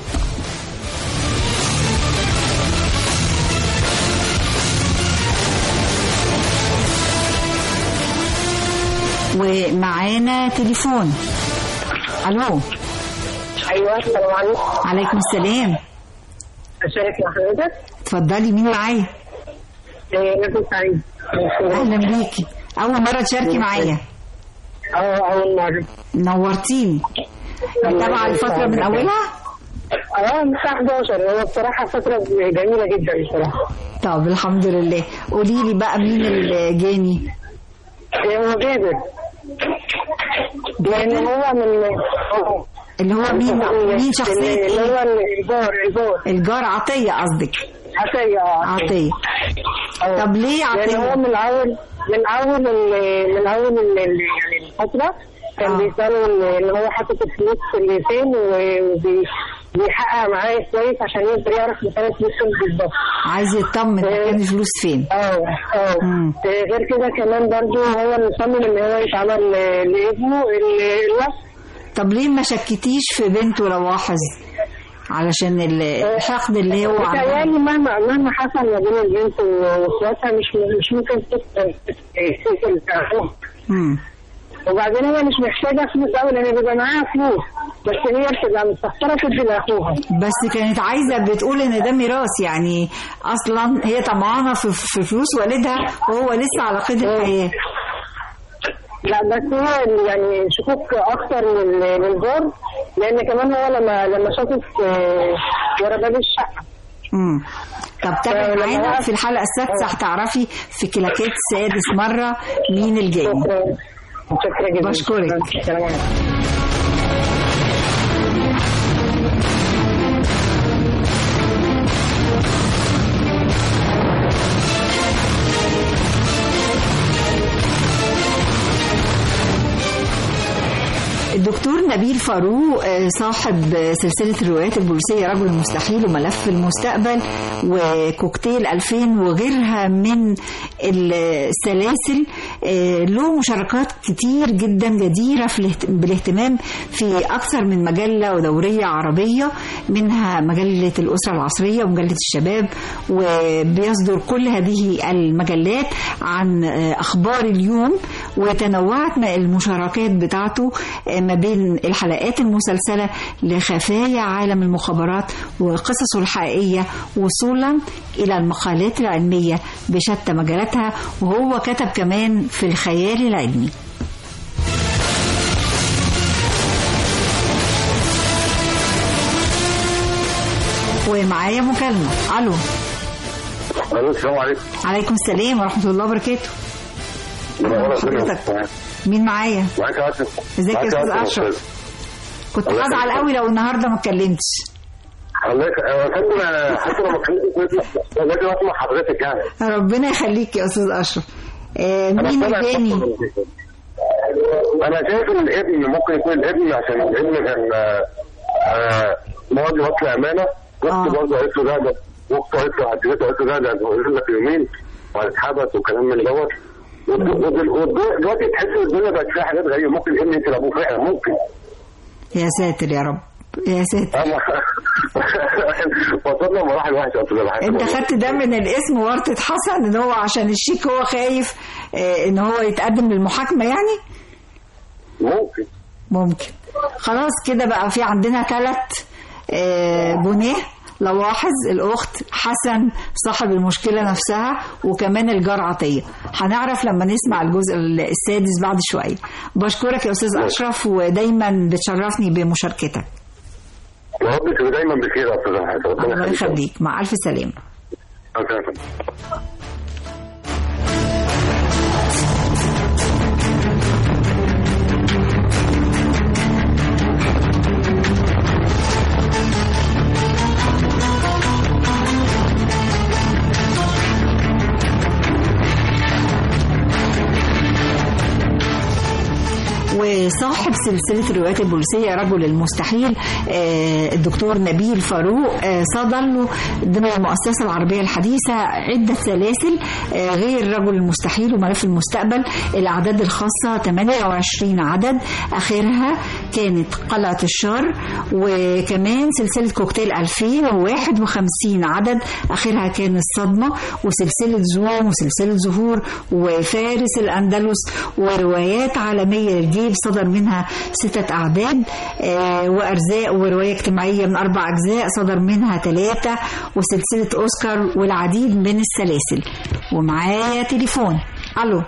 ومعانا تليفون الو ايوه السلام عليكم عليكم السلام اشارك مع حضرتك اتفضلي مين معايا نجم سعيد اهلا بيكي اول مره تشاركي معايا اه اول مره نورتيني متابعه الفتره من اولها اه الساعة 11 هو بصراحة فترة جميلة جدا بصراحة طب الحمد لله قولي لي بقى مين الجاني هو جابر لأن هو من اللي هو مين مين شخصية اللي هو الجار الجار الجار عطية قصدك عطية اه عطية طب ليه لأن عطية هو من أول من أول ال- من أول ال- ال- يعني الفترة كان آه. بيسألوا إن إن هو حاطط الفلوس اللي فين وبيحقق معاه كويس عشان يقدر يعرف مكان الفلوس فين بالظبط عايز يطمن مكان الفلوس فين اه اه مم. آه، غير كده كمان برضو هو اللي مصمم ان هو يتعمل ل- لابنه ال- الوصف طب ليه ما شكتيش في بنته لواحظ علشان ال- الحقد اللي هو عمله بتهيألي مهما مهما حصل ما بين البنت واخواتها مش مش ممكن تقتل تقتل اخوها مم. وبعدين هي مش محتاجه فلوس قوي لان بيبقى معاها فلوس بس هي بتبقى مستخسره تدي لاخوها بس كانت عايزة بتقول ان ده ميراث يعني اصلا هي طمعانة في في فلوس والدها وهو لسه على قيد الحياة لا بس هو يعني شكوك اكتر من من الجار لان كمان هو لما لما شافت آه، ورا باب الشقه امم طب تابعي لما معانا وقف- في الحلقة السادسة هتعرفي في كلاكيت سادس مرة مين الجاني متشكره جدا بشكرك السلام عليكم الدكتور نبيل فاروق آه، صاحب آه، سلسلة الروايات البوليسية رجل المستحيل وملف المستقبل وكوكتيل 2000 وغيرها من السلاسل آه، له مشاركات كتير جدا جديرة في الاهت- بالاهتمام في أكثر من مجلة ودورية عربية منها مجلة الأسرة العصرية ومجلة الشباب وبيصدر كل هذه المجلات عن آه، أخبار اليوم وتنوعت ما المشاركات بتاعته آه، ما بين الحلقات المسلسلة لخفايا عالم المخابرات وقصصه الحقيقية وصولا إلى المقالات العلمية بشتى مجالاتها وهو كتب كمان في الخيال العلمي ومعايا مكالمة ألو الو السلام عليكم عليكم السلام ورحمة الله وبركاته حضرتك مين معايا معاك يا اشرف ازيك يا معاك أستاذ أشرف؟ كنت الله هزعل يخليك. قوي لو النهارده ما اتكلمتش الله يخ- أنا فاكر حتى لما كنت لازم اسمع حضرتك يعني ربنا يخليك يا استاذ اشرف آه أنا مين سامع التاني انا شايف ان الابن ممكن يكون الابن عشان الابن كان آه، آه، ماضي وصل امانه اخته برضه قالت له ده ده واخته قالت له حددته قالت له ده ده هيقول لك يومين وهيتحبس وكلام من دوت ود- ود- ود- دلوقتي تحس ان الدنيا بقت فيها حاجات غريبه ممكن الابن يقتل ابوه فعلا ممكن يا ساتر يا رب يا ساتر أما وصلنا لمراحل وحشه اصلا انت خدت ده من الاسم ورطة حسن ان هو عشان الشيك هو خايف آه ان هو يتقدم للمحاكمة يعني ممكن ممكن خلاص كده بقى في عندنا ثلاث بنيه لواحظ الأخت حسن صاحب المشكلة نفسها وكمان الجار عطية هنعرف لما نسمع الجزء السادس بعد شوية بشكرك يا أستاذ أشرف ودايما بتشرفني بمشاركتك يا رب تبقى دايما بخير يا استاذ حسن ربنا الله يخليك يخليك مع ألف سلامة أساساً. وصاحب سلسلة الروايات البوليسية رجل المستحيل آه، الدكتور نبيل فاروق آه، صدر له ضمن المؤسسة العربية الحديثة عدة سلاسل آه، غير رجل المستحيل وملف المستقبل الأعداد الخاصة 28 عدد آخرها كانت قلعة الشر وكمان سلسلة كوكتيل 2051 عدد آخرها كان الصدمة وسلسلة زوم وسلسلة زهور وفارس الأندلس وروايات عالمية للجيل صدر منها ستة أعداد آه، وأرزاق ورواية اجتماعية من أربع أجزاء صدر منها ثلاثة وسلسلة أوسكار والعديد من السلاسل ومعايا تليفون ألو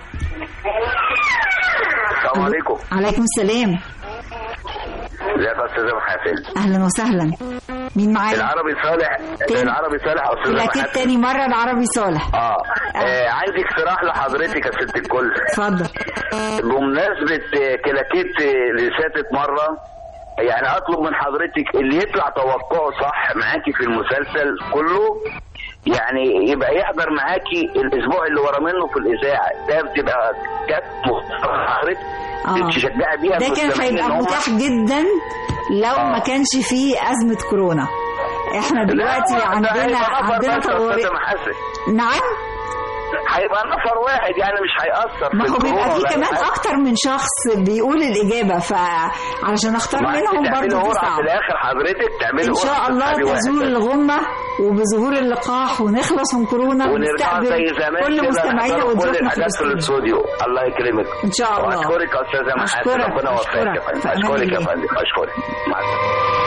السلام عليكم عليكم السلام ازيك يا استاذ محاسن أهلا وسهلا مين معايا العربي صالح العربي صالح استاذ الاكيد تاني مره العربي صالح اه, آه. عندي اقتراح لحضرتك يا ست الكل اتفضل بمناسبة آه، كلاكيت آه، اللي فاتت مرة يعني اطلب من حضرتك اللي يطلع توقعه صح معاكي في المسلسل كله يعني يبقى يحضر معاكي الاسبوع اللي ورا منه في الاذاعه ده بتبقى كانت حضرتك آه. تشجعي بيها ده كان المستمعين هيبقى إن هم- متاح جدا لو ما كانش فيه ازمه كورونا احنا دلوقتي لا، ده عندنا هيبقى نفر عندنا بس يا طوارئ أستاذة محاسن. نعم هيبقى نفر واحد يعني مش هيأثر ما في هو بيبقى الكورونا فيه ولا كمان حاجة. اكتر من شخص بيقول الاجابه فعلشان اختار ما أنت منهم تعملي برضه دي قرعة صعب في الاخر حضرتك تعملي ان قرعة شاء الله تسحبي واحد تزول بس. الغمه وبظهور اللقاح ونخلص من كورونا ونرجع زي ونستقبل زمان كل كده مستمعينا نحضر كل وضيوفنا في الحاجات في الاستوديو الاستوديو الله يكرمك ان شاء الله واشكرك يا استاذه محاسن أشكرك، ربنا يوفقك يا أشكرك. فندم في أمان اشكرك يا الله. فندم اشكرك مع السلامه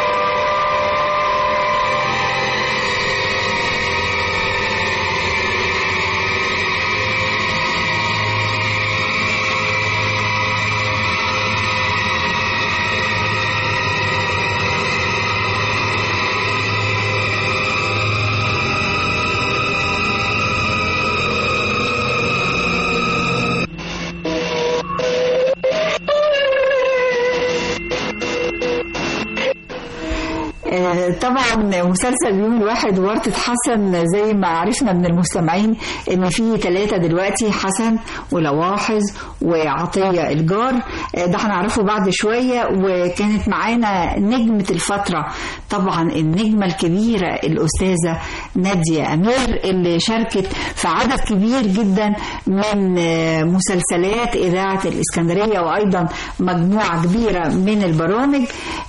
آه، طبعا مسلسل اليوم الواحد ورطة حسن زي ما عرفنا من المستمعين ان في ثلاثة دلوقتي حسن ولواحظ وعطية الجار آه، ده هنعرفه بعد شوية وكانت معانا نجمة الفترة طبعا النجمة الكبيرة الأستاذة نادية أمير اللي شاركت في عدد كبير جدا من آه، مسلسلات إذاعة الإسكندرية وأيضا مجموعة كبيرة من البرامج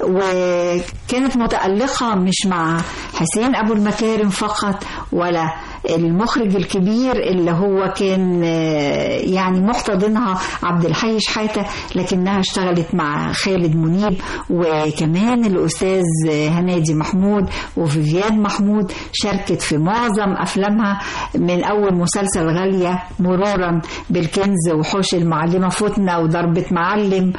وكانت متألقة مش مع حسين أبو المكارم فقط ولا المخرج الكبير اللي هو كان آه، يعني محتضنها عبد الحي شحاتة لكنها اشتغلت مع خالد منيب وكمان الأستاذ هنادي محمود وفيفيان محمود شاركت في معظم أفلامها من أول مسلسل غالية مرورا بالكنز وحوش المعلمة فتنة وضربة معلم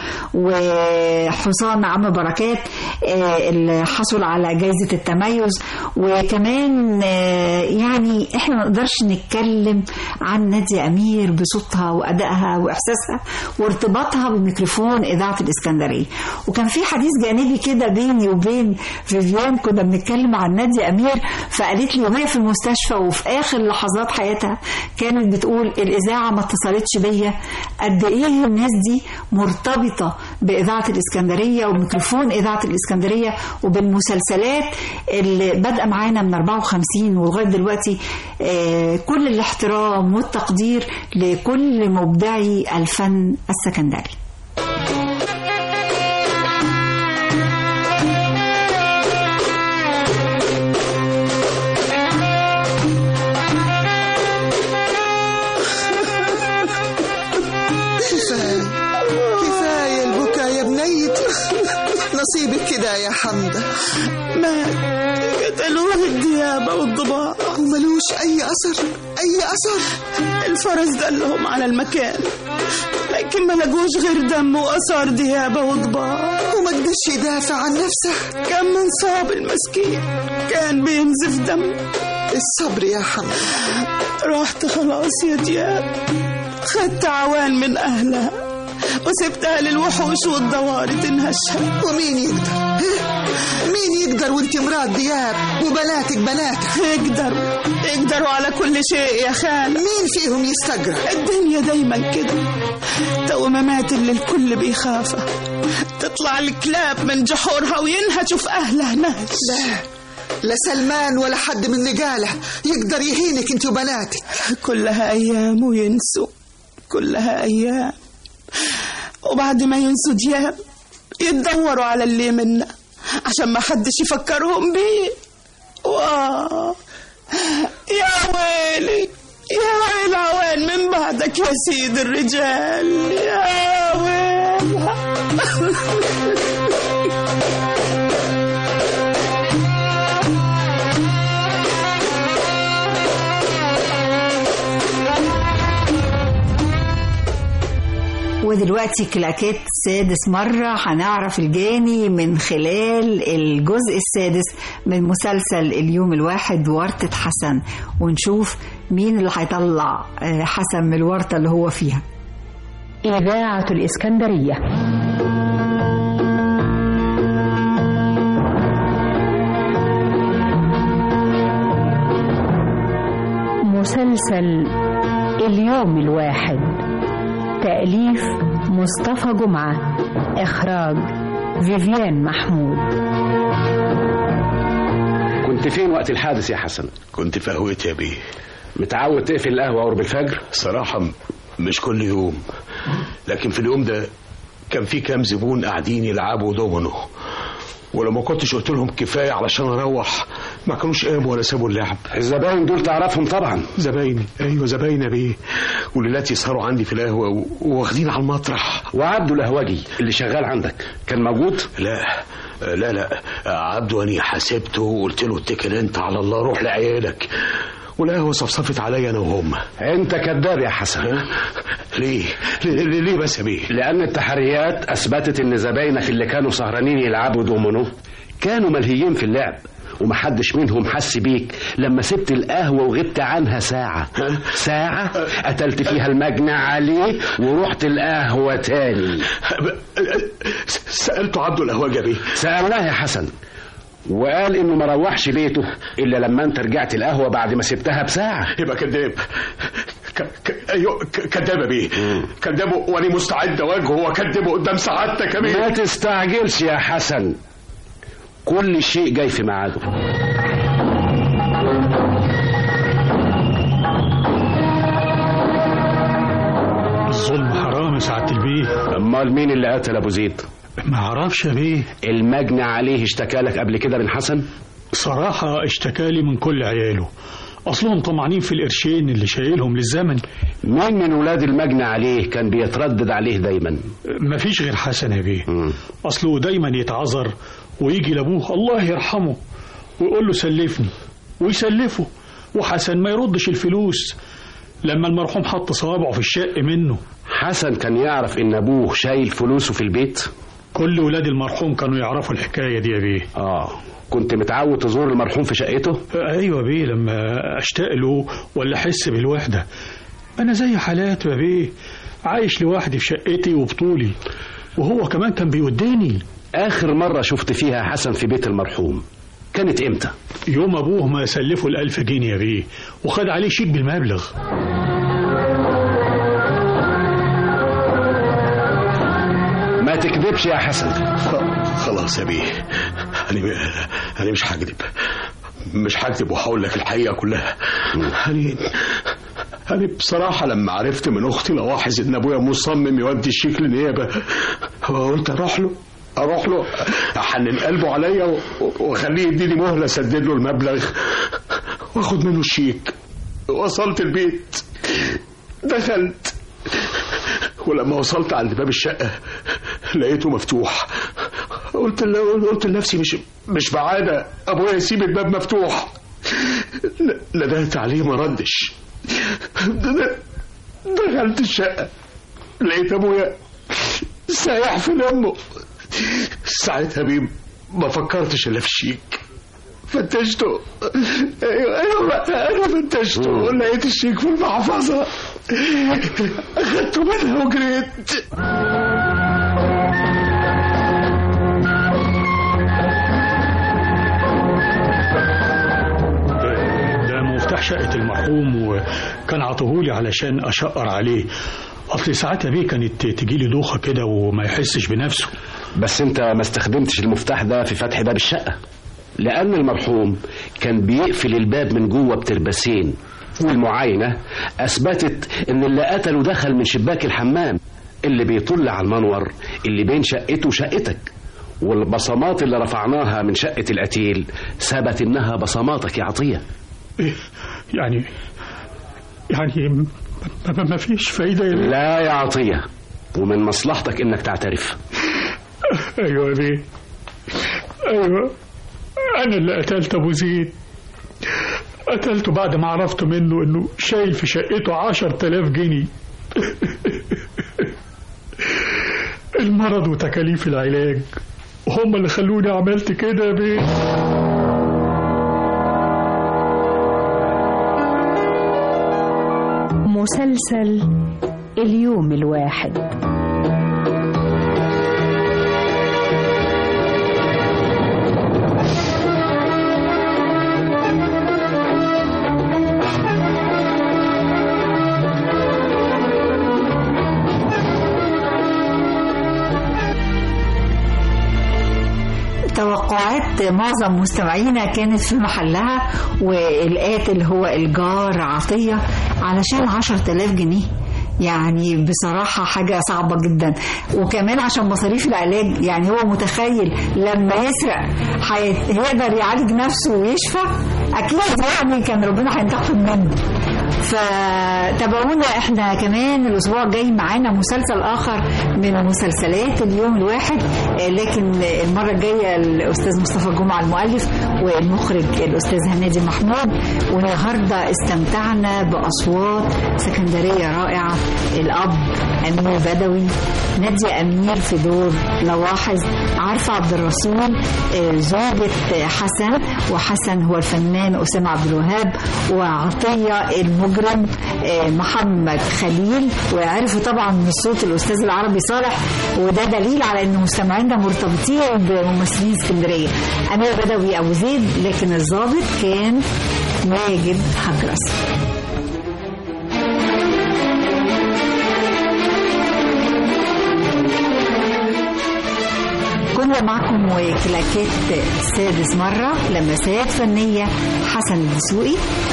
وحصان عم بركات آه، اللي حصل على جائزة التميز وكمان آه، يعني احنا ما نقدرش نتكلم عن نادية أمير بصوتها وأدائها وإحساسها وارتباطها بميكروفون إذاعة الإسكندرية وكان في حديث جانبي كده بيني وبين فيفيان كنا بنتكلم عن نادية أمير فقالت لي وهي في المستشفى وفي آخر لحظات حياتها كانت بتقول الإذاعة ما اتصلتش بيا قد إيه الناس دي مرتبطة بإذاعة الإسكندرية وميكروفون إذاعة الإسكندرية وبالمسلسلات اللي بادئة معانا من 54 ولغاية دلوقتي آه، كل الاحترام والتقدير لكل مبدعي الفن السكندري كفاية كفاية البكاء يا بنيت نصيبك كده يا حمدة مات قتلوه الديابة والضباع وملوش أي أثر أي أثر الفرس دلهم على المكان لكن ما لقوش غير دم وآثار ديابة وضباع وما قدرش يدافع عن نفسه كان منصاب المسكين كان بينزف دم الصبر يا حمدة رحت خلاص يا دياب خدت عوان من أهلها وسبتها للوحوش والضواري تنهشها ومين يقدر ها؟ مين يقدر وانت مراد دياب وبناتك بناتك يقدروا يقدروا على كل شيء يا خال مين فيهم يستجرى الدنيا دايما كده تو ما مات اللي الكل بيخافها تطلع الكلاب من جحورها وينهشوا في أهلها نهش لا لا سلمان ولا حد من رجاله يقدر يهينك انت وبناتك كلها ايام وينسوا كلها ايام وبعد ما ينسوا دياب يتدوروا على اللي منا عشان ما حدش يفكرهم بيه واه يا ويلي يا ويل عوان من بعدك يا سيد الرجال يا ويل ودلوقتي كلاكيت سادس مرة هنعرف الجاني من خلال الجزء السادس من مسلسل اليوم الواحد ورطة حسن ونشوف مين اللي هيطلع آه، حسن من الورطة اللي هو فيها إذاعة الإسكندرية مسلسل اليوم الواحد تأليف مصطفى جمعة إخراج فيفيان محمود كنت فين وقت الحادث يا حسن كنت في قهوتي يا بيه متعود تقفل القهوة قرب الفجر صراحة م- مش كل يوم لكن في اليوم ده كان في كام زبون قاعدين يلعبوا دومينو ولما كنتش قلت لهم كفايه علشان اروح ما كانوش قاموا ولا سابوا اللعب الزباين دول تعرفهم طبعا زبايني ايوه زبايني يا بيه وليلات يسهروا عندي في القهوه و- واخدين على المطرح وعبده القهوجي اللي شغال عندك كان موجود لا لا لا عبده اني حاسبته وقلت له اتكل انت على الله روح لعيالك والقهوه صفصفت عليا انا وهم انت كذاب يا حسن ليه ليه, ليه بس يا بيه لان التحريات اثبتت ان زباينك اللي كانوا سهرانين يلعبوا دومينو كانوا ملهيين في اللعب ومحدش منهم حس بيك لما سبت القهوة وغبت عنها ساعة ساعة قتلت فيها المجنى عليه ورحت القهوة تاني سألته عبده القهوجي يا بيه سألناه يا حسن وقال انه ما روحش بيته الا لما انت رجعت القهوة بعد ما سبتها بساعة يبقى كذاب ك- ك- ايوه ك- كذاب يا بيه كذاب وانا مستعد اواجهه واكذبه قدام سعادتك يا بيه ما تستعجلش يا حسن كل شيء جاي في ميعاده الظلم حرام يا سعادة البيه امال مين اللي قتل ابو زيد ما اعرفش يا بيه المجنى عليه اشتكى لك قبل كده من حسن صراحة اشتكالي من كل عياله أصلهم طمعانين في القرشين اللي شايلهم للزمن مين من ولاد المجنى عليه كان بيتردد عليه دايما مفيش غير حسن يا بيه أصله دايما يتعذر ويجي لأبوه الله يرحمه ويقول له سلفني ويسلفه وحسن ما يردش الفلوس لما المرحوم حط صوابعه في الشق منه حسن كان يعرف ان ابوه شايل فلوسه في البيت كل ولاد المرحوم كانوا يعرفوا الحكاية دي يا بيه اه كنت متعود تزور المرحوم في شقته ايوه بيه لما اشتاق له ولا احس بالوحده انا زي حالاته يا بيه عايش لوحدي في شقتي وبطولي وهو كمان كان بيوديني اخر مرة شفت فيها حسن في بيت المرحوم كانت امتى يوم ابوه ما سلفه الالف جنيه يا بيه وخد عليه شيك بالمبلغ ما تكذبش يا حسن خلاص يا بيه انا انا مش هكذب مش هكذب وهقول لك الحقيقه كلها انا انا بصراحه لما عرفت من اختي لواحظ ان ابويا مصمم يودي الشيك للنيابه قلت اروح له اروح له احنن قلبه عليا و- واخليه يديني مهله اسدد له المبلغ واخد منه الشيك وصلت البيت دخلت ولما وصلت عند باب الشقه لقيته مفتوح قلت ل- قلت لنفسي مش مش بعادة ابويا يسيب الباب مفتوح ن- ندهت عليه ما ردش د- دخلت الشقة لقيت ابويا سايح في دمه ساعتها بيه ما فكرتش الا في الشيك فتشته ايوه ايوه انا فتشته لقيت الشيك في المحفظه اخدته منها وجريت ده مفتاح شقة المرحوم وكان عطوهولي علشان أشقر عليه أصل ساعات يا بيه كانت تجيلي دوخة كده وما يحسش بنفسه بس انت ما استخدمتش المفتاح ده في فتح باب الشقة لأن المرحوم كان بيقفل الباب من جوه بتربسين والمعاينة أثبتت إن اللي قتله دخل من شباك الحمام اللي بيطل على المنور اللي بين شقته وشقتك والبصمات اللي رفعناها من شقة القتيل ثبت إنها بصماتك يا عطية إيه يعني يعني ما- ما ما فيش فايدة يا بيه لا يا عطية ومن مصلحتك إنك تعترف أيوة يا بيه أيوة أنا اللي قتلت أبو زيد قتلته بعد ما عرفت منه إنه شايل في شقته عشر تلاف جنيه المرض وتكاليف العلاج هم اللي خلوني عملت كده يا بيه مسلسل اليوم الواحد توقعات معظم مستمعينا كانت في محلها والقاتل هو الجار عطية علشان عشر تلاف جنيه يعني بصراحة حاجة صعبة جدا وكمان عشان مصاريف العلاج يعني هو متخيل لما يسرق حي- هيقدر يعالج نفسه ويشفى أكيد يعني كان ربنا هينتقم منه فتابعونا احنا كمان الاسبوع الجاي معانا مسلسل اخر من مسلسلات اليوم الواحد آه، لكن المره الجايه الاستاذ مصطفى جمعه المؤلف والمخرج الاستاذ هنادي محمود والنهارده استمتعنا باصوات سكندريه رائعه الاب امير بدوي ناديه امير في دور لواحظ عارفه عبد الرسول آه، زوجة حسن وحسن هو الفنان أسامة عبد الوهاب وعطية المجرم آه، محمد خليل وعرفوا طبعا من صوت الأستاذ العربي صالح وده دليل على أن مستمعينا مرتبطين بممثلين اسكندرية أمير بدوي أبو زيد لكن الضابط كان ماجد حجرس كنا معكم وكلاكيت سادس مرة لمسات فنية حسن الدسوقي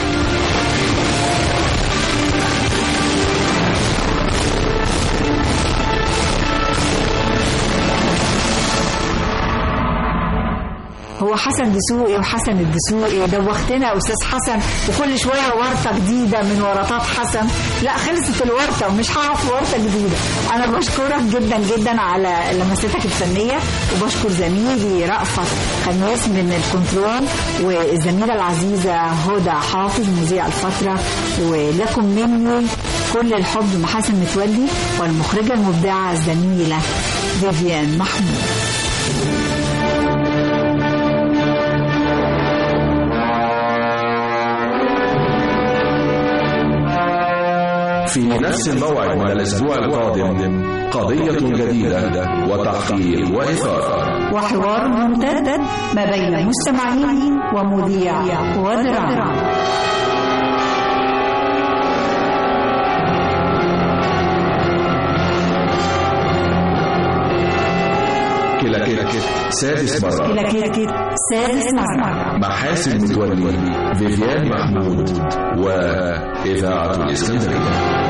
هو حسن دسوقي وحسن الدسوقي دوختنا يا استاذ حسن وكل شويه ورطه جديده من ورطات حسن لا خلصت الورطه ومش هعرف ورطه جديده انا بشكرك جدا جدا على لمستك الفنيه وبشكر زميلي رأفت خميس من الكنترول والزميله العزيزه هدى حافظ مذيع الفتره ولكم مني كل الحب محاسن متولي والمخرجه المبدعه الزميله فيفيان محمود في نفس الموعد من الأسبوع القادم قضية جديدة وتحقيق وإثارة وحوار ممتد ما بين مستمعين ومذيع ودراما كلاكيت سادس مرة كلاكيت سادس مرة محاسن متولي فيفيان محمود وإذاعة الإسكندرية